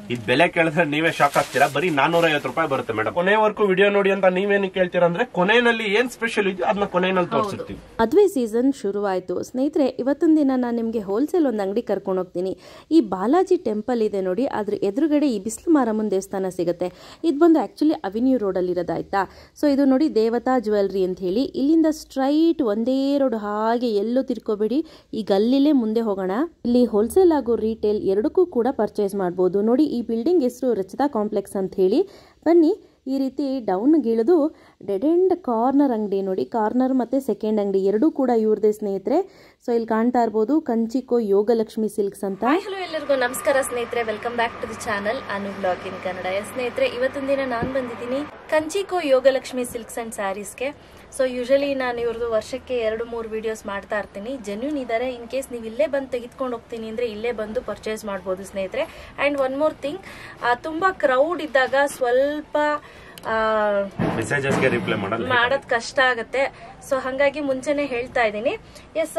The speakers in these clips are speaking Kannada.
ಇದ್ ಬೆಲೆ ಕೇಳಿದ್ರೆ ನೀವೇ ಶಾಕ್ ಆಗ್ತೀರಾ ಬರೀ ನಾನೂರ ಐವತ್ತು ರೂಪಾಯಿ ಬರುತ್ತೆ ಮೇಡಮ್ ಕೊನೆವರೆಗೂ ವಿಡಿಯೋ ನೋಡಿ ಅಂತ ನೀವೇನು ಕೇಳ್ತೀರಾ ಅಂದ್ರೆ ಕೊನೆಯಲ್ಲಿ ಏನ್ ಸ್ಪೆಷಲ್ ಇದೆಯೋ ಅದನ್ನ ಕೊನೆಯಲ್ಲಿ ತೋರಿಸಿರ್ತೀವಿ ಮದುವೆ ಸೀಸನ್ ಶುರುವಾಯಿತು ಸ್ನೇಹಿತರೆ ಇವತ್ತೊಂದು ದಿನ ನಾನು ನಿಮಗೆ ಹೋಲ್ಸೇಲ್ ಒಂದು ಅಂಗಡಿ ಕರ್ಕೊಂಡು ಹೋಗ್ತೀನಿ ಈ ಬಾಲಾಜಿ ಟೆಂಪಲ್ ಇದೆ ನೋಡಿ ಅದ್ರ ಎದುರುಗಡೆ ಈ ಬಿಸಿಲು ಮಾರಮ್ಮನ ದೇವಸ್ಥಾನ ಸಿಗುತ್ತೆ ಇದು ಬಂದು ಆ್ಯಕ್ಚುಲಿ ಅವಿನ್ಯೂ ರೋಡಲ್ಲಿ ಇರೋದಾಯ್ತಾ ಸೊ ಇದು ನೋಡಿ ದೇವತಾ ಜ್ಯುವೆಲ್ರಿ ಅಂತ ಹೇಳಿ ಇಲ್ಲಿಂದ ಸ್ಟ್ರೈಟ್ ಒಂದೇ ರೋಡ್ ಹಾಗೆ ಎಲ್ಲೂ ತಿರ್ಕೋಬೇಡಿ ಈ ಗಲ್ಲಿಲೇ ಮುಂದೆ ಹೋಗೋಣ ಇಲ್ಲಿ ಹೋಲ್ಸೇಲ್ ಹಾಗೂ ರೀಟೇಲ್ ಎರಡಕ್ಕೂ ಕೂಡ ಪರ್ಚೇಸ್ ಮಾಡ್ಬೋದು ನೋಡಿ ಈ ಬಿಲ್ಡಿಂಗ್ ಹೆಸರು ರಚಿತಾ ಕಾಂಪ್ಲೆಕ್ಸ್ ಅಂತ ಹೇಳಿ ಬನ್ನಿ ಈ ರೀತಿ ಡೌನ್ ಇಳಿದು ಡೆಡ್ ಎಂಡ್ ಕಾರ್ನರ್ ಅಂಗಡಿ ನೋಡಿ ಕಾರ್ನರ್ ಮತ್ತು ಸೆಕೆಂಡ್ ಅಂಗಡಿ ಎರಡೂ ಕೂಡ ಇವ್ರದೇ ಸ್ನೇಹಿತರೆ ಸೊ ಇಲ್ಲಿ ಕಾಣ್ತಾ ಇರ್ಬೋದು ಕಂಚಿಕೋ ಯೋಗಲಕ್ಷ್ಮಿ ಸಿಲ್ಕ್ಸ್ ಅಂತ ಹಲೋ ಎಲ್ಲರಿಗೂ ನಮಸ್ಕಾರ ಸ್ನೇಹಿತರೆ welcome back to the channel Anu blog in Kannada yes ಸ್ನೇಹಿತರೆ ಇವತ್ತಿನ ದಿನ ನಾನು ಬಂದಿದ್ದೀನಿ ಕಂಚಿಕೋ ಯೋಗಲಕ್ಷ್ಮಿ ಸಿಲ್ಕ್ಸ್ ಅಂಡ್ ಸ್ಯಾರೀಸ್ಗೆ ಸೊ ಯೂಶಲಿ ನಾನು ಇವ್ರದ್ದು ವರ್ಷಕ್ಕೆ ಎರಡು ಮೂರು ವಿಡಿಯೋಸ್ ಮಾಡ್ತಾ ಇರ್ತೀನಿ ಜೆನ್ಯೂನ್ ಇದ್ದಾರೆ ಇನ್ ಕೇಸ್ ನೀವು ಇಲ್ಲೇ ಬಂದು ತೆಗೆದುಕೊಂಡು ಹೋಗ್ತೀನಿ ಅಂದರೆ ಇಲ್ಲೇ ಬಂದು ಪರ್ಚೇಸ್ ಮಾಡ್ಬೋದು ಸ್ನೇಹಿತರೆ ಆ್ಯಂಡ್ ಒನ್ ಮೋರ್ ಥಿಂಗ್ ತುಂಬ ಕ್ರೌಡ್ ಇದ್ದಾಗ ಸ್ವಲ್ಪ ಆ, ಮೆಸೇಜಸ್ಗೆ ರಿಪ್ಲೈ ಮಾಡಲ್ಲ ಮಾಡೋದ್ ಕಷ್ಟ ಆಗತ್ತೆ ಸೊ ಹಂಗಾಗಿ ಮುಂಚೆನೆ ಹೇಳ್ತಾ ಇದ್ದೀನಿ ಎಸ್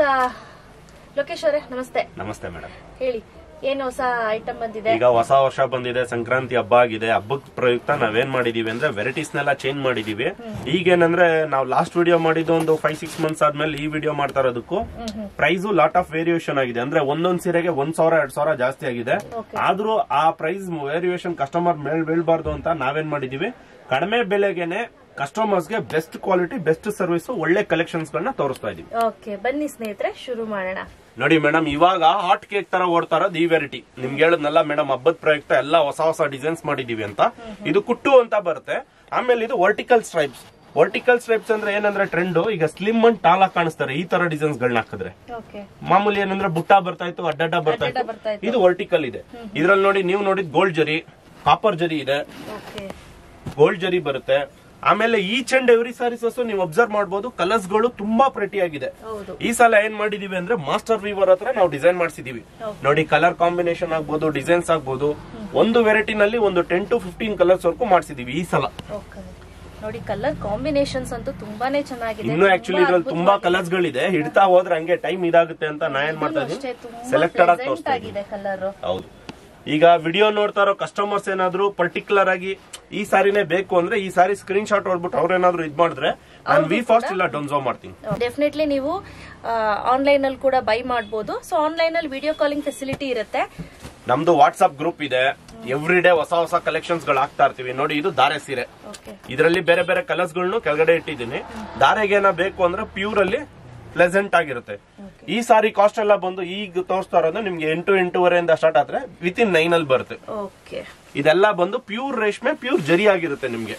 ಲೋಕೇಶ್ ಅವರೇ ನಮಸ್ತೆ ನಮಸ್ತೆ ಮೇಡಮ್ ಹೇಳಿ ಏನು ಹೊಸ ಐಟಮ್ ಬಂದಿದೆ ಈಗ ಹೊಸ ವರ್ಷ ಬಂದಿದೆ ಸಂಕ್ರಾಂತಿ ಹಬ್ಬ ಆಗಿದೆ ಹಬ್ಬದ ಪ್ರಯುಕ್ತ ನಾವೇನ್ ಮಾಡಿದೀವಿ ಅಂದ್ರೆ ವೆರೈಟೀಸ್ ನೆಲ್ಲ ಚೇಂಜ್ ಮಾಡಿದೀವಿ ಈಗೇನಂದ್ರೆ ನಾವು ಲಾಸ್ಟ್ ವಿಡಿಯೋ ಮಾಡಿದ್ದು ಒಂದು ಫೈವ್ ಸಿಕ್ಸ್ ಮಂತ್ಸ್ ಆದ್ಮೇಲೆ ಈ ವಿಡಿಯೋ ಮಾಡ್ತಾ ಇರೋದಕ್ಕೂ ಪ್ರೈಸ್ ಲಾಟ್ ಆಫ್ ವೇರಿಯೇಷನ್ ಆಗಿದೆ ಅಂದ್ರೆ ಒಂದೊಂದ್ ಸೀರೆಗೆ ಒಂದ್ ಸಾವಿರ ಎರಡ್ ಸಾವಿರ ಜಾಸ್ತಿ ಆಗಿದೆ ಆದ್ರೂ ಆ ಪ್ರೈಸ್ ವೇರಿಯೇಷನ್ ಕಸ್ಟಮರ್ ಮೇಲ್ ಬೀಳ್ಬಾರ್ದು ಅಂತ ನಾವೇನ್ ಮಾಡಿದೀವಿ ಕಡಿಮೆ ಬೆಲೆಗೆನೆ ಕಸ್ಟಮರ್ಸ್ಗೆ ಬೆಸ್ಟ್ ಕ್ವಾಲಿಟಿ ಬೆಸ್ಟ್ ಸರ್ವಿಸ್ ಒಳ್ಳೆ ಕಲೆಕ್ಷನ್ಸ್ ಗಳನ್ನ ತೋರಿಸ್ತಾ ಇದೀವಿ ಓಕೆ ಬನ್ನಿ ಸ್ನೇಹಿತರೆ ಶುರು ಮಾಡೋಣ ನೋಡಿ ಮೇಡಮ್ ಇವಾಗ ಹಾಟ್ ಕೇಕ್ ತರ ಓಡ್ತಾ ಇರೋದು ಈ ವೆರೈಟಿ ನಿಮ್ಗೆ ಹೇಳದ್ನಲ್ಲ ಮೇಡಮ್ ಹಬ್ಬದ ಪ್ರಯುಕ್ತ ಎಲ್ಲ ಹೊಸ ಹೊಸ ಡಿಸೈನ್ಸ್ ಮಾಡಿದೀವಿ ಅಂತ ಇದು ಕುಟ್ಟು ಅಂತ ಬರುತ್ತೆ ಆಮೇಲೆ ಇದು ವರ್ಟಿಕಲ್ ಸ್ಟ್ರೈಪ್ಸ್ ವರ್ಟಿಕಲ್ ಸ್ಟ್ರೈಪ್ಸ್ ಅಂದ್ರೆ ಏನಂದ್ರೆ ಟ್ರೆಂಡ್ ಈಗ ಸ್ಲಿಮ್ ಅಂಡ್ ಟಾಲ್ ಆಗಿ ಕಾಣಿಸ್ತಾರೆ ಈ ತರ ಡಿಸೈನ್ಸ್ ಗಳನ್ನ ಹಾಕಿದ್ರೆ ಓಕೆ ಮಾಮೂಲಿ ಏನಂದ್ರೆ ಬುಟ್ಟ ಬರ್ತಾ ಇತ್ತು ಅಡ್ಡಡ್ಡ ಬರ್ತಾ ಬರ್ತಾ ಇತ್ತು ಇತ್ತು. ಇದು ವರ್ಟಿಕಲ್ ಇದೆ ಇದ್ರಲ್ಲಿ ನೋಡಿ ನೀವು ನೋಡಿದ್ ಗೋಲ್ಡ್ ಜರಿ ಕಾಪರ್ ಜರಿ ಇದೆ ಓಕೆ ಗೋಲ್ಡ್ ಜರಿ ಬರುತ್ತೆ ಆಮೇಲೆ ಈಚ್ ಅಂಡ್ ಎವ್ರಿ ಸಾರೀಸಸ್ ನೀವು ಅಬ್ಸರ್ವ್ ಮಾಡಬಹುದು ಕಲರ್ಸ್ ಗಳು ತುಂಬಾ ಪ್ರೆಟಿ ಆಗಿದೆ ಹೌದು ಈ ಸಲ ಏನ್ ಮಾಡಿದೀವಿ ಅಂದ್ರೆ ಮಾಸ್ಟರ್ ವೀವರ್ ಹತ್ರ ನಾವು ಡಿಸೈನ್ ಮಾಡಿಸಿದೀವಿ ನೋಡಿ ಕಲರ್ ಕಾಂಬಿನೇಷನ್ ಆಗ್ಬೋದು ಡಿಸೈನ್ಸ್ ಆಗ್ಬೋದು ಒಂದು ವೆರೈಟಿನಲ್ಲಿ ಒಂದು ಟೆನ್ ಟು ಫಿಫ್ಟೀನ್ ಕಲರ್ಸ್ ವರ್ಗೂ ಮಾಡಿಸಿದೀವಿ ಈ ಸಲ ಓಕೆ ನೋಡಿ ಕಲರ್ ಕಾಂಬಿನೇಷನ್ಸ್ ಅಂತೂ ತುಂಬಾನೇ ಚೆನ್ನಾಗಿದೆ ಇನ್ನು ಆಕ್ಚುಲಿ ಇದ್ರಲ್ಲಿ ತುಂಬಾ ಕಲರ್ಸ್ ಗಳಿದೆ ಹಿಡ್ತಾ ಹೋದ್ರೆ ಹಂಗೆ ಟೈಮ್ ಇದಾಗುತ್ತೆ ಅಂತ ನಾ ಏನ್ ಮಾಡ್ತಾ ಅಷ್ಟೇ ಇದೀನಿ ತುಂಬಾ ಸೆಲೆಕ್ಟೆಡ್ ಆಗಿ ಪ್ರೆಸೆಂಟ್ ತೋರಿಸ್ತಾ ಇದೀನಿ ಆಗಿದೆ ಕಲರ್ ಹೌದು ಈಗ ವಿಡಿಯೋ ನೋಡ್ತಾ ಇರೋ ಕಸ್ಟಮರ್ಸ್ ಏನಾದ್ರು ಪರ್ಟಿಕ್ಯುಲರ್ ಆಗಿ ಈ ಸಾರಿನೇ ಬೇಕು ಅಂದ್ರೆ ಈ ಸಾರಿ ಸ್ಕ್ರೀನ್ ಶಾಟ್ ಹೊಡ್ಬಿಟ್ಟು ಅವ್ರೇನಾದ್ರು ಇದ್ ಮಾಡಿದ್ರೆ ನಾನು ವಿ ಫಾಸ್ಟ್ ಇಲ್ಲ ಡೊನ್ಸೋ ಮಾಡ್ತೀನಿ ಡೆಫಿನೆಟ್ಲಿ ನೀವು ಆನ್ಲೈನ್ ಅಲ್ಲಿ ಕೂಡ ಬೈ ಮಾಡಬಹುದು ಸೊ ಆನ್ಲೈನ್ ಅಲ್ಲಿ ವಿಡಿಯೋ ಕಾಲಿಂಗ್ ಫೆಸಿಲಿಟಿ ಇರುತ್ತೆ ನಮ್ದು ವಾಟ್ಸ್ಆಪ್ ಗ್ರೂಪ್ ಇದೆ ಎವ್ರಿ ಡೇ ಹೊಸ ಹೊಸ ಕಲೆಕ್ಷನ್ಸ್ ಗಳು ಹಾಕ್ತಾ ಇರ್ತೀವಿ ನೋಡಿ ಇದು ದಾರೆ ಸೀರೆ ಓಕೆ ಇದರಲ್ಲಿ ಬೇರೆ ಬೇರೆ ಕಲರ್ಸ್ ಗಳನ್ನ ಕೆಳಗಡೆ ಇಟ್ಟಿದ್ದೀನಿ ದಾರೆಗೇನ ಬೇಕು ಅಂದ್ರೆ ಪ್ಯೂರ್ ಅಲ್ಲಿ ಪ್ಲೆಸೆಂಟ್ ಆಗಿರುತ್ತೆ ಈ ಸಾರಿ ಕಾಸ್ಟ್ ಎಲ್ಲ ಬಂದು ಈಗ ತೋರಿಸ್ತಾ ಇರೋದು ನಿಮ್ಗೆ ಎಂಟು ಎಂಟೂವರೆಯಿಂದ ಸ್ಟಾರ್ಟ್ ಆದ್ರೆ ವಿತ್ ಇನ್ ನೈನ್ ಅಲ್ಲಿ ಬರುತ್ತೆ ಓಕೆ ಇದೆಲ್ಲ ಬಂದು ಪ್ಯೂರ್ ರೇಷ್ಮೆ ಪ್ಯೂರ್ ಜರಿ ಆಗಿರುತ್ತೆ ನಿಮ್ಗೆ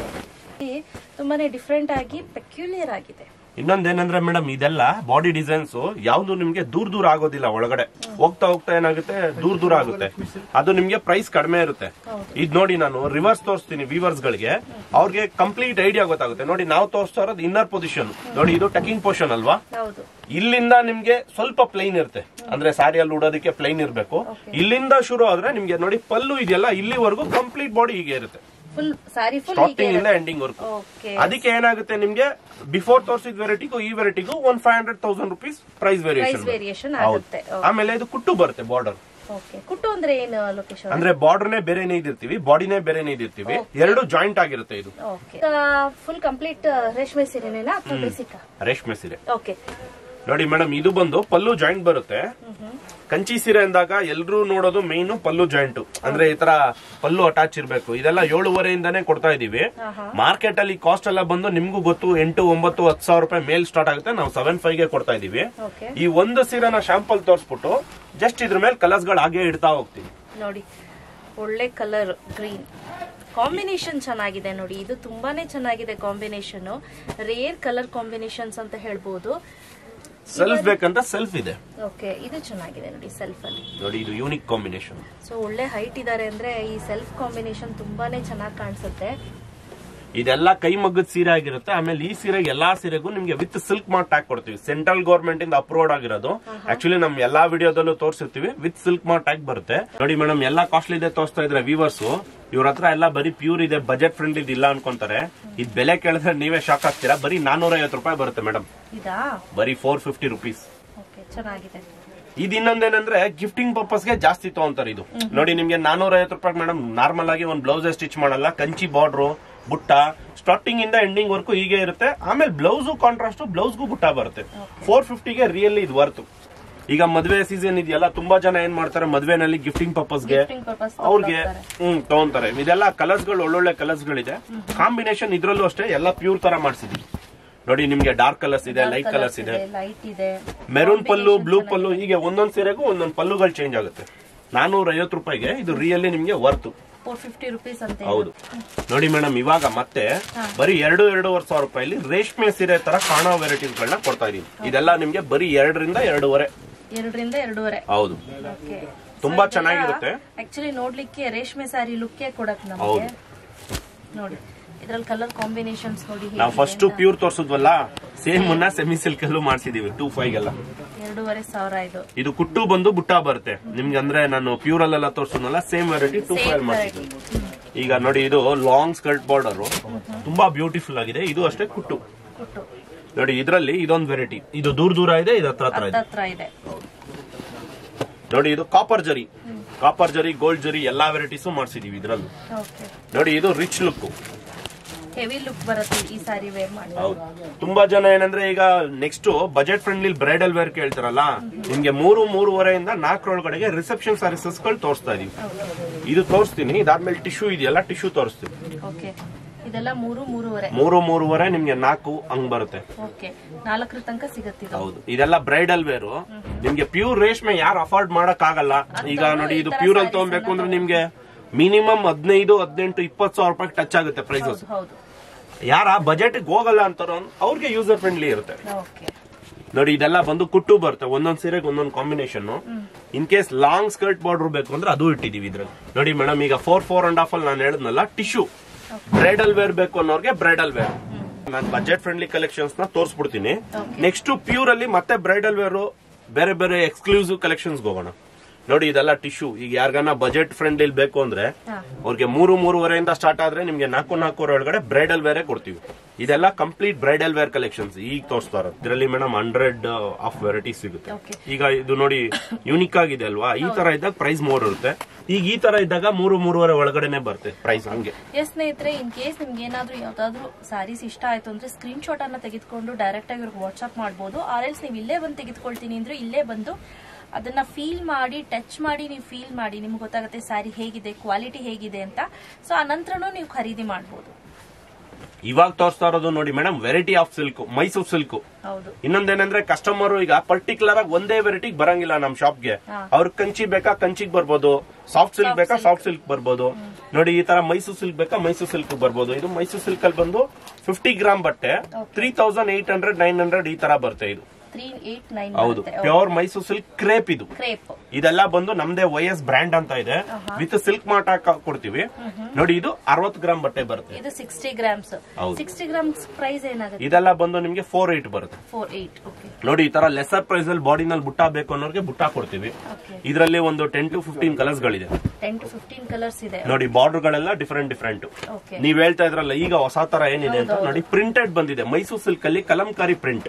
ಓಕೆ ತುಂಬಾನೇ ಡಿಫ್ರೆಂಟ್ ಆಗಿ ಪೆಕ್ಯುಲಿಯರ್ ಆಗಿದೆ ಇನ್ನೊಂದೇನಂದ್ರೆ ಮೇಡಮ್ ಇದೆಲ್ಲ ಬಾಡಿ ಡಿಸೈನ್ಸ್ ಯಾವ್ದು ನಿಮ್ಗೆ ದೂರ ದೂರ ಆಗೋದಿಲ್ಲ ಒಳಗಡೆ ಹೋಗ್ತಾ ಹೋಗ್ತಾ ಏನಾಗುತ್ತೆ ದೂರ ದೂರ ಆಗುತ್ತೆ ಅದು ನಿಮ್ಗೆ ಪ್ರೈಸ್ ಕಡಿಮೆ ಇರುತ್ತೆ ಇದ್ ನೋಡಿ ನಾನು ರಿವರ್ಸ್ ತೋರಿಸ್ತೀನಿ ವೀವರ್ಸ್ ಗಳಿಗೆ ಅವ್ರಿಗೆ ಕಂಪ್ಲೀಟ್ ಐಡಿಯಾ ಗೊತ್ತಾಗುತ್ತೆ ನೋಡಿ ನಾವು ತೋರಿಸ್ತಾ ಇರೋದು ಇನ್ನರ್ ಪೊಸಿಷನ್ ನೋಡಿ ಇದು ಟಕಿಂಗ್ ಪೊಸಿಷನ್ ಅಲ್ವಾ ಹೌದು ಇಲ್ಲಿಂದ ನಿಮ್ಗೆ ಸ್ವಲ್ಪ ಪ್ಲೈನ್ ಇರುತ್ತೆ ಅಂದ್ರೆ ಸ್ಯಾರಿಯಲ್ಲಿ ಉಡೋದಕ್ಕೆ ಪ್ಲೈನ್ ಇರಬೇಕು ಇಲ್ಲಿಂದ ಶುರು ಆದ್ರೆ ನಿಮ್ಗೆ ನೋಡಿ ಪಲ್ಲು ಇದೆಯಲ್ಲ ಇಲ್ಲಿವರೆಗೂ ಕಂಪ್ಲೀಟ್ ಬಾಡಿ ಹೀಗೆ ಇರುತ್ತೆ ಫುಲ್ ಸಾರಿ ಫುಲ್ ಸ್ಟಾರ್ಟಿಂಗ್ ಇಂದ ಎಂಡಿಂಗ್ ವರ್ಗು ಓಕೆ ಅದಕ್ಕೆ ಏನಾಗುತ್ತೆ ನಿಮ್ಗೆ ಬಿಫೋರ್ ತೋರಿಸಿದ ವೆರೈಟಿಗೂ ಈ ವೆರೈಟಿಗೂ one five hundred thousand rupees price variation variation ಆಗುತ್ತೆ ಆಮೇಲೆ ಇದು ಕುಟ್ಟು ಬರುತ್ತೆ ಬಾರ್ಡರ್ ಓಕೆ ಕುಟ್ಟು ಅಂದ್ರೆ ಏನು ಲೊಕೇಶನ್ ಅಂದ್ರೆ ಬಾರ್ಡರ್ನೇ ಬೇರೆ ಇದಿರ್ತೀವಿ ಬಾಡಿನೇ ಬೇರೆ ಇದಿರ್ತೀವಿ ಎರಡು ಜಾಯಿಂಟ್ ಆಗಿರುತ್ತೆ ಇದು ಓಕೆ ಫುಲ್ ಕಂಪ್ಲೀಟ್ ರೇಷ್ಮೆ ಸೀರೆನೇನಾ ಅಥವಾ ಬೇಸಿಕ್ ರೇಷ್ಮೆ ಸೀರೆ ಓಕೆ ನೋಡಿ ಮೇಡಮ್ ಇದು ಬಂದು ಪಲ್ಲು ಜಾಯಿಂಟ್ ಬರುತ್ತೆ ಕಂಚಿ ಸೀರೆ ಅಂದಾಗ ಎಲ್ರು ನೋಡೋದು ಮೇನ್ ಪಲ್ಲು ಜಾಯಿಂಟ್ ಅಂದ್ರೆ ಈ ತರ ಪಲ್ಲು ಅಟ್ಯಾಚ್ ಇರ್ಬೇಕು ಇದೆಲ್ಲ ಏಳುವರೆಯಿಂದಾನೇ ಕೊಡ್ತಾ ಇದೀವಿ ಮಾರ್ಕೆಟ್ ಅಲ್ಲಿ ಕಾಸ್ಟ್ ಎಲ್ಲ ಬಂದು ನಿಮ್ಗೂ ಗೊತ್ತು ಎಂಟು ಒಂಬತ್ತು ಹತ್ತು ಸಾವಿರ ರೂಪಾಯಿ ಮೇಲ್ ಸ್ಟಾರ್ಟ್ ಆಗುತ್ತೆ ನಾವು ಸೆವೆನ್ ಫೈವ್ ಗೆ ಕೊಡ್ತಾ ಇದೀವಿ ಓಕೆ ಈ ಒಂದು ಸೀರೆನ ಶಾಂಪಲ್ ತೋರಿಸ್ಬಿಟ್ಟು ಜಸ್ಟ್ ಇದ್ರ ಮೇಲೆ ಕಲರ್ಸ್ ಗಳು ಹಾಗೆ ಇಡ್ತಾ ಹೋಗ್ತೀವಿ ನೋಡಿ ಒಳ್ಳೆ ಕಲರ್ ಗ್ರೀನ್ ಕಾಂಬಿನೇಷನ್ ಚೆನ್ನಾಗಿದೆ ನೋಡಿ ಇದು ತುಂಬಾನೇ ಚೆನ್ನಾಗಿದೆ ಕಾಂಬಿನೇಷನ್ ರೇರ್ ಕಲರ್ ಕಾಂಬಿನೇಷನ್ಸ್ ಅಂತ ಹೇಳ್ಬೋದು ಸೆಲ್ಫ್ ಬೇಕಂತ ಸೆಲ್ಫ್ ಇದೆ ಓಕೆ ಇದು ಚೆನ್ನಾಗಿದೆ ನೋಡಿ ಸೆಲ್ಫ್ ಅಲ್ಲಿ ನೋಡಿ ಇದು ಯೂನಿಕ್ ಕಾಂಬಿನೇಷನ್ ಸೊ ಒಳ್ಳೆ ಹೈಟ್ ಇದಾರೆ ಅಂದ್ರೆ ಈ ಸೆಲ್ಫ್ ಕಾಂಬಿನೇಷನ್ ತುಂಬಾನೇ ಚೆನ್ನಾಗಿ ಕಾಣಿಸುತ್ತೆ ಇದೆಲ್ಲ ಕೈ ಮಗ್ಗದ ಸೀರೆ ಆಗಿರುತ್ತೆ ಆಮೇಲೆ ಈ ಸೀರೆಗೆ ಎಲ್ಲಾ ಸೀರೆಗೂ ನಿಮ್ಗೆ ವಿತ್ ಸಿಲ್ಕ್ ಮಾರ್ಕ್ ಟ್ಯಾಗ್ ಕೊಡ್ತೀವಿ ಸೆಂಟ್ರಲ್ ಗೌರ್ಮೆಂಟ್ ಇಂದ ಅಪ್ರೂವ್ಡ್ ಆಗಿರೋದು ಆಕ್ಚುಲಿ ನಮ್ ಎಲ್ಲಾ ವಿಡಿಯೋದಲ್ಲೂ ತೋರಿಸಿರ್ತೀವಿ ವಿತ್ ಸಿಲ್ಕ್ ಮಾರ್ಕ್ ಟ್ಯಾಗ್ ಬರುತ್ತೆ ನೋಡಿ ಮೇಡಮ್ ಎಲ್ಲಾ ಕಾಸ್ಟ್ಲಿ ಇದೆ ತೋರಿಸ್ತಾ ಇದ್ರೆ ವಿವರ್ಸ್ ಇವ್ರ ಹತ್ರ ಎಲ್ಲ ಬರೀ ಪ್ಯೂರ್ ಇದೆ ಬಜೆಟ್ ಫ್ರೆಂಡ್ಲಿ ಇಲ್ಲ ಅನ್ಕೊಂತಾರೆ ಇದ್ ಬೆಲೆ ಕೇಳಿದ್ರೆ ನೀವೇ ಶಾಕ್ ಆಗ್ತೀರಾ ಬರೀ ನಾನೂರ ಐವತ್ತು ರೂಪಾಯಿ ಬರುತ್ತೆ ಮೇಡಮ್ ಇದಾ ಬರೀ ಫೋರ್ ಫಿಫ್ಟಿ ರುಪೀಸ್ ಓಕೆ ಚೆನ್ನಾಗಿದೆ ಇದು ಇನ್ನೊಂದೇನಂದ್ರೆ ಗಿಫ್ಟಿಂಗ್ ಪರ್ಪಸ್ಗೆ ಜಾಸ್ತಿ ತಗೊಂತಾರೆ ಇದು ನೋಡಿ ನಿಮ್ಗೆ ನಾನೂರ ಐವತ್ತು ರೂಪಾಯಿ ಮೇಡಮ್ ನಾರ್ಮಲ್ ಆಗಿ ಒಂದು ಬ್ಲೌಸ್ ಸ್ಟಿಚ್ ಮಾಡಲ್ಲ ಕಂಚಿ ಬಾರ್ಡ್ರು ಬುಟ್ಟ ಸ್ಟಾರ್ಟಿಂಗ್ ಇಂದ ಎಂಡಿಂಗ್ ವರ್ಕು ಹೀಗೆ ಇರುತ್ತೆ ಆಮೇಲೆ ಬ್ಲೌಸು ಕಾಂಟ್ರಾಸ್ಟ್ ಬ್ಲೌಸ್ಗೂ ಬುಟ್ಟ ಬರುತ್ತೆ ಫೋರ್ ಫಿಫ್ಟಿಗೆ ರಿಯಲಿ ಇದು ವರ್ತು ಈಗ ಮದ್ವೆ ಸೀಸನ್ ಇದೆಯಲ್ಲ ತುಂಬಾ ಜನ ಏನ್ ಮಾಡ್ತಾರೆ ಮದ್ವೆನಲ್ಲಿ ಗಿಫ್ಟಿಂಗ್ ಪರ್ಪಸ್ಗೆ Gifting purpose ಅವ್ರಿಗೆ ಹ್ಮ್ ತಗೊಂತಾರೆ ಇದೆಲ್ಲ ಕಲರ್ಸ್ ಗಳು ಒಳ್ಳೊಳ್ಳೆ ಕಲರ್ಸ್ ಗಳಿದೆ ಕಾಂಬಿನೇಷನ್ ಇದ್ರಲ್ಲೂ ಅಷ್ಟೇ ಎಲ್ಲ ಪ್ಯೂರ್ ತರ ಮಾಡಿಸಿದೀವಿ ನೋಡಿ ನಿಮ್ಗೆ ಡಾರ್ಕ್ ಕಲರ್ಸ್ ಇದೆ ಲೈಟ್ ಕಲರ್ಸ್ ಇದೆ ಲೈಟ್ ಇದೆ ಮೆರೂನ್ ಪಲ್ಲು ಬ್ಲೂ ಪಲ್ಲು ಹೀಗೆ ಒಂದೊಂದ್ ಸೀರೆಗೂ ಒಂದೊಂದ್ ಪಲ್ಲುಗಳು ಚೇಂಜ್ ಆಗುತ್ತೆ ನಾನೂರ ಐವತ್ತು ರೂಪಾಯಿಗೆ ಇದು ರಿಯಲಿ ನಿಮ್ಗೆ ವರ್ತು ಫೋರ್ ಫಿಫ್ಟಿ ರುಪೀಸ್ ಅಂತ ಹೌದು ನೋಡಿ ಮೇಡಮ್ ಇವಾಗ ಮತ್ತೆ ಬರೀ ಎರಡು ಎರಡೂವರೆ ಸಾವಿರ ರೂಪಾಯಿಲಿ ರೇಷ್ಮೆ ಸೀರೆ ತರ ಕಾಣೋ ವೆರೈಟೀಸ್ ಗಳನ್ನ ಕೊಡ್ತಾ ಇದೀನಿ ಇದೆಲ್ಲ ನಿಮ್ಗೆ ಬರೀ ಎರಡರಿಂದ ಎರಡೂವರೆ ಎರಡರಿಂದ ಎರಡೂವರೆ ಹೌದು ಓಕೆ ತುಂಬಾ ಚೆನ್ನಾಗಿರುತ್ತೆ ಆಕ್ಚುಲಿ ನೋಡ್ಲಿಕ್ಕೆ ರೇಷ್ಮೆ ಸ್ಯಾರಿ ಲುಕ್ಕೇ ಕೊಡಕ್ ಹೌದು. ನಮಗೆ ನೋಡಿ ಇದ್ರಲ್ಲಿ ಕಲರ್ ಕಾಂಬಿನೇಷನ್ಸ್ ನೋಡಿ ನಾವು ಫಸ್ಟ್ ಪ್ಯೂರ್ ತೋರ್ಸಿದ್ವಲ್ಲ ಸೇಮ್ ಮುನ್ನ ಸೆಮಿ ಸಿಲ್ಕ್ ಅಲ್ಲೂ ಮಾಡ್ಸಿದೀವಿ ಟೂ ಫೈವ್ ಎಲ್ಲ ಎರಡೂವರೆ ಸಾವಿರ ಇದು ಇದು ಕುಟ್ಟು ಬಂದು ಬುಟ್ಟ ಬರುತ್ತೆ ನಿಮ್ಗೆ ಅಂದ್ರೆ ನಾನು ಪ್ಯೂರ್ ಅಲ್ಲೆಲ್ಲ ತೋರ್ಸೋನಲ್ಲ same variety two five same ಮಾಡ್ಸಿದ್ವಿ ಈಗ ನೋಡಿ ಇದು ಲಾಂಗ್ ಸ್ಕರ್ಟ್ ಬಾರ್ಡರ್ ತುಂಬಾ ಬ್ಯೂಟಿಫುಲ್ ಆಗಿದೆ ಇದು ಅಷ್ಟೇ ಕುಟ್ಟು ಕೊಟ್ಟು ನೋಡಿ ಇದರಲ್ಲಿ ಇದೊಂದು ವೆರೈಟಿ ಇದು ದೂರ ದೂರ ಇದೆ ಇದು ಹತ್ರ ಹತ್ರ ಇದೆ ಹತ್ರ ಇದೆ ನೋಡಿ ಇದು ಕಾಪರ್ ಜರಿ ಕಾಪರ್ ಜರಿ ಗೋಲ್ಡ್ ಜರಿ ಎಲ್ಲಾ ವೆರೈಟೀಸು ಮಾಡ್ಸಿದೀವಿ ಇದ್ರಲ್ಲಿ ಓಕೆ ನೋಡಿ ಇದು ರಿಚ್ ಲುಕ್ ಹೆವಿ ಲುಕ್ ಬರುತ್ತೆ ಈ ಸಾರಿ ವೇರ್ ಮಾಡಿ ಹೌದು ತುಂಬಾ ಜನ ಏನಂದ್ರೆ ಈಗ next budget friendly bridal wear ಕೇಳ್ತಾರಲ್ಲ ನಿಮ್ಗೆ ಮೂರು ಮೂರುವರೆಯಿಂದ ನಾಲ್ಕರೊಳಗಡೆಗೆ ರಿಸೆಪ್ಷನ್ ಸರ್ವಿಸಸ್ ಗಳು ತೋರಿಸ್ತಾ ಇದೀವಿ ಇದು ತೋರಿಸ್ತೀನಿ ಇದಾದ್ಮೇಲೆ ಟಿಶ್ಯೂ ಇದೆಯಲ್ಲ ಟಿಶ್ಯೂ ತೋರಿಸ್ತೀನಿ ಓಕೆ ಇದೆಲ್ಲ ಮೂರು ಮೂರುವರೆ ಮೂರು ಮೂರುವರೆ ನಿಮ್ಗೆ ನಾಲ್ಕು ಹಂಗ್ ಬರುತ್ತೆ ಓಕೆ ನಾಲ್ಕರ ತನಕ ಸಿಗತ್ತೆ ಇದು ಹೌದು ಇದೆಲ್ಲ ಬ್ರೈಡಲ್ ವೇರು ನಿಮ್ಗೆ ಪ್ಯೂರ್ ರೇಷ್ಮೆ ಯಾರು ಅಫೋರ್ಡ್ ಮಾಡಕ್ ಆಗಲ್ಲ ಈಗ ನೋಡಿ ಇದು ಪ್ಯೂರ್ ಅಲ್ಲಿ ತಗೊಬೇಕು ಅಂದ್ರೆ ನಿಮ್ಗೆ ಮಿನಿಮಮ್ ಹದಿನೈದು ಹದಿನೆಂಟು ಇಪ್ಪತ್ತು ಸಾವಿರ ರೂಪಾಯಿ ಟಚ್ ಆಗುತ್ತೆ ಪ್ರೈಸಸ್ ಹೌದು ಯಾರ ಬಜೆಟ್ ಹೋಗಲ್ಲ ಅಂತಾರೋ ಅವ್ರಿಗೆ ಯೂಸರ್ ಫ್ರೆಂಡ್ಲಿ ಇರುತ್ತೆ ಓಕೆ ನೋಡಿ ಇದೆಲ್ಲ ಬಂದು ಕುಟ್ಟು ಬರುತ್ತೆ ಒಂದೊಂದ್ ಸೀರೆಗೆ ಒಂದೊಂದ್ combination in case long skirt border ಬೇಕು ಅಂದ್ರೆ ಅದು ಇಟ್ಟಿದೀವಿ ಇದ್ರಲ್ಲಿ ನೋಡಿ ಮೇಡಮ್ ಈಗ ಫೋರ್ ಫೋರ್ ಅಂಡ್ ಹಾಫ್ ಅಲ್ಲಿ ನಾನು ಹೇಳಿದ್ನಲ್ಲ ಟಿಶ್ಯೂ ಬ್ರೈಡಲ್ ವೇರ್ ಬೇಕು ಅನ್ನೋರ್ಗೆ ಬ್ರೈಡಲ್ ವೇರ್ ನಾನು ಬಜೆಟ್ ಫ್ರೆಂಡ್ಲಿ ಕಲೆಕ್ಷನ್ಸ್ ನ ತೋರಿಸ್ಬಿಡ್ತೀನಿ ನೆಕ್ಸ್ಟ್ ಪ್ಯೂರ್ ಅಲ್ಲಿ ಮತ್ತೆ ಬ್ರೈಡಲ್ ವೇರ್ ಬೇರೆ ಬೇರೆ ಎಕ್ಸ್ಕ್ಲೂಸಿವ್ ಕಲೆಕ್ಷನ್ಸ್ ಹೋಗೋಣ ನೋಡಿ ಇದೆಲ್ಲ ಟಿಶ್ಯೂ ಈಗ ಯಾರಿಗಾನ ಬಜೆಟ್ ಫ್ರೆಂಡ್ಲಿ ಬೇಕು ಅಂದ್ರೆ ಅವ್ರಿಗೆ ಮೂರು ಮೂರುವರೆಯಿಂದ ಸ್ಟಾರ್ಟ್ ಆದ್ರೆ ನಿಮ್ಗೆ ನಾಲ್ಕು ನಾಲ್ಕೂವರೆ ಒಳಗಡೆ ಬ್ರೈಡಲ್ ವೇರೇ ಕೊಡ್ತೀವಿ ಇದೆಲ್ಲ ಕಂಪ್ಲೀಟ್ ಬ್ರೈಡಲ್ ವೇರ್ ಕಲೆಕ್ಷನ್ಸ್ ಈಗ ತೋರಿಸ್ತಾ ಇರೋದು ಇದರಲ್ಲಿ ಮೇಡಮ್ ಹಂಡ್ರೆಡ್ ಆಫ್ ವೆರೈಟೀಸ್ ಸಿಗುತ್ತೆ Okay. ಈಗ ಇದು ನೋಡಿ ಯೂನಿಕ್ ಆಗಿದೆ ಅಲ್ವಾ ಈ ತರ ಇದ್ದಾಗ ಪ್ರೈಸ್ ಮೋರ್ ಇರುತ್ತೆ ಈಗ ಈ ತರ ಇದ್ದಾಗ ಮೂರು ಮೂರುವರೆ ಒಳಗಡೆನೆ ಬರುತ್ತೆ ಪ್ರೈಸ್ ಹಂಗೆ ಎಸ್ ಸ್ನೇಹಿತರೆ ಇನ್ ಕೇಸ್ ನಿಮ್ಗೆ ಏನಾದ್ರೂ ಯಾವ್ದಾದ್ರು ಸಾರೀಸ್ ಇಷ್ಟ ಆಯ್ತು ಅಂದ್ರೆ ಸ್ಕ್ರೀನ್ ಶಾಟ್ ಅನ್ನ ತೆಗೆದುಕೊಂಡು ಡೈರೆಕ್ಟ್ ಆಗಿ ಇವ್ರಿಗೆ ವಾಟ್ಸ್ಆಪ್ ಮಾಡ್ಬೋದು ಆರ್ ಎಲ್ಸ್ ನೀವು ಇಲ್ಲೇ ಬಂದು ತೆಗೆದುಕೊಳ್ತೀನಿ ಅಂದ್ರೆ ಇಲ್ಲೇ ಬಂದು ಅದನ್ನ ಫೀಲ್ ಮಾಡಿ ಟಚ್ ಮಾಡಿ ನೀವು ಫೀಲ್ ಮಾಡಿ ನಿಮ್ಗೆ ಗೊತ್ತಾಗುತ್ತೆ ಸ್ಯಾರಿ ಹೇಗಿದೆ ಕ್ವಾಲಿಟಿ ಹೇಗಿದೆ ಅಂತ ಸೊ ಅನಂತರನೂ ನೀವು ಖರೀದಿ ಮಾಡ್ಬೋದು ಇವಾಗ ತೋರಿಸ್ತಾ ಇರೋದು ನೋಡಿ madam variety of silk Mysore silk ಹೌದು ಇನ್ನೊಂದೇನಂದ್ರೆ ಕಸ್ಟಮರ್ ಈಗ ಪರ್ಟಿಕ್ಯುಲರ್ ಆಗಿ ಒಂದೇ ವೆರೈಟಿಗೆ ಬರಂಗಿಲ್ಲ ನಮ್ ಶಾಪ್ಗೆ ಅವ್ರ ಕಂಚಿ ಬೇಕಾ ಕಂಚಿಗ್ ಬರ್ಬೋದು ಸಾಫ್ಟ್ ಸಿಲ್ಕ್ ಬೇಕಾ ಸಾಫ್ಟ್ ಸಿಲ್ಕ್ ಬರ್ಬೋದು ನೋಡಿ ಈ ತರ ಮೈಸೂರ್ ಸಿಲ್ಕ್ ಬೇಕಾ ಮೈಸೂರ್ ಸಿಲ್ಕ್ ಬರ್ಬೋದು ಇದು ಮೈಸೂರ್ ಸಿಲ್ಕ್ ಅಲ್ಲಿ ಬಂದು ಫಿಫ್ಟಿ ಗ್ರಾಮ್ ಬಟ್ಟೆ three thousand eight hundred nine hundred ಈ ತರ ಬರುತ್ತೆ ಇದು ತ್ರೀ ಏಟ್ ನೈನ್ ಹೌದು ಪ್ಯೂರ್ ಮೈಸೂರ್ ಸಿಲ್ಕ್ ಕ್ರೇಪ್ ಇದು ಕ್ರೇಪ್ ಇದೆಲ್ಲ ಬಂದು ನಮ್ದೇ ವೈ ಎಸ್ ಬ್ರ್ಯಾಂಡ್ ಅಂತ ಇದೆ ವಿತ್ ಸಿಲ್ಕ್ ಮಾರ್ಟ್ ಕೊಡ್ತೀವಿ ನೋಡಿ ಇದು ಅರವತ್ತು ಗ್ರಾಮ್ ಬಟ್ಟೆ ಬರುತ್ತೆ ಇದು ಸಿಕ್ಸ್ಟಿ ಗ್ರಾಮ್ಸ್ ಹೌದು. ಸಿಕ್ಸ್ಟಿ ಗ್ರಾಮ್ಸ್ ಪ್ರೈಸ್ ಏನಾಗುತ್ತೆ ಇದೆಲ್ಲ ಬಂದು ನಿಮ್ಗೆ ಫೋರ್ ಏಟ್ ಬರುತ್ತೆ ಫೋರ್ ಏಟ್ ಓಕೆ ನೋಡಿ ಈ ತರ ಲೆಸರ್ ಪ್ರೈಸ್ ಅಲ್ಲಿ ಬಾಡಿನಲ್ಲಿ ಬುಟ್ಟ ಬೇಕು ಅನ್ನೋರ್ಗೆ ಬುಟ್ಟ ಕೊಡ್ತೀವಿ ಓಕೆ ಇದರಲ್ಲಿ ಒಂದು ಟೆನ್ ಟು ಫಿಫ್ಟೀನ್ ಕಲರ್ಸ್ ಗಳಿದೆ ಟೆನ್ ಟು ಫಿಫ್ಟೀನ್ ಕಲರ್ಸ್ ಇದೆ ನೋಡಿ ಬಾರ್ಡರ್ ಗಳೆಲ್ಲ ಡಿಫರೆಂಟ್ ಡಿಫರೆಂಟ್ ಓಕೆ ನೀವ್ ಹೇಳ್ತಾ ಇದ್ರಲ್ಲ ಈಗ ಹೊಸ ತರ ಏನಿದೆ ಅಂತ ನೋಡಿ ಪ್ರಿಂಟೆಡ್ ಬಂದಿದೆ ಮೈಸೂರ್ ಸಿಲ್ಕ್ ಅಲ್ಲಿ ಕಲಂಕಾರಿ ಪ್ರಿಂಟ್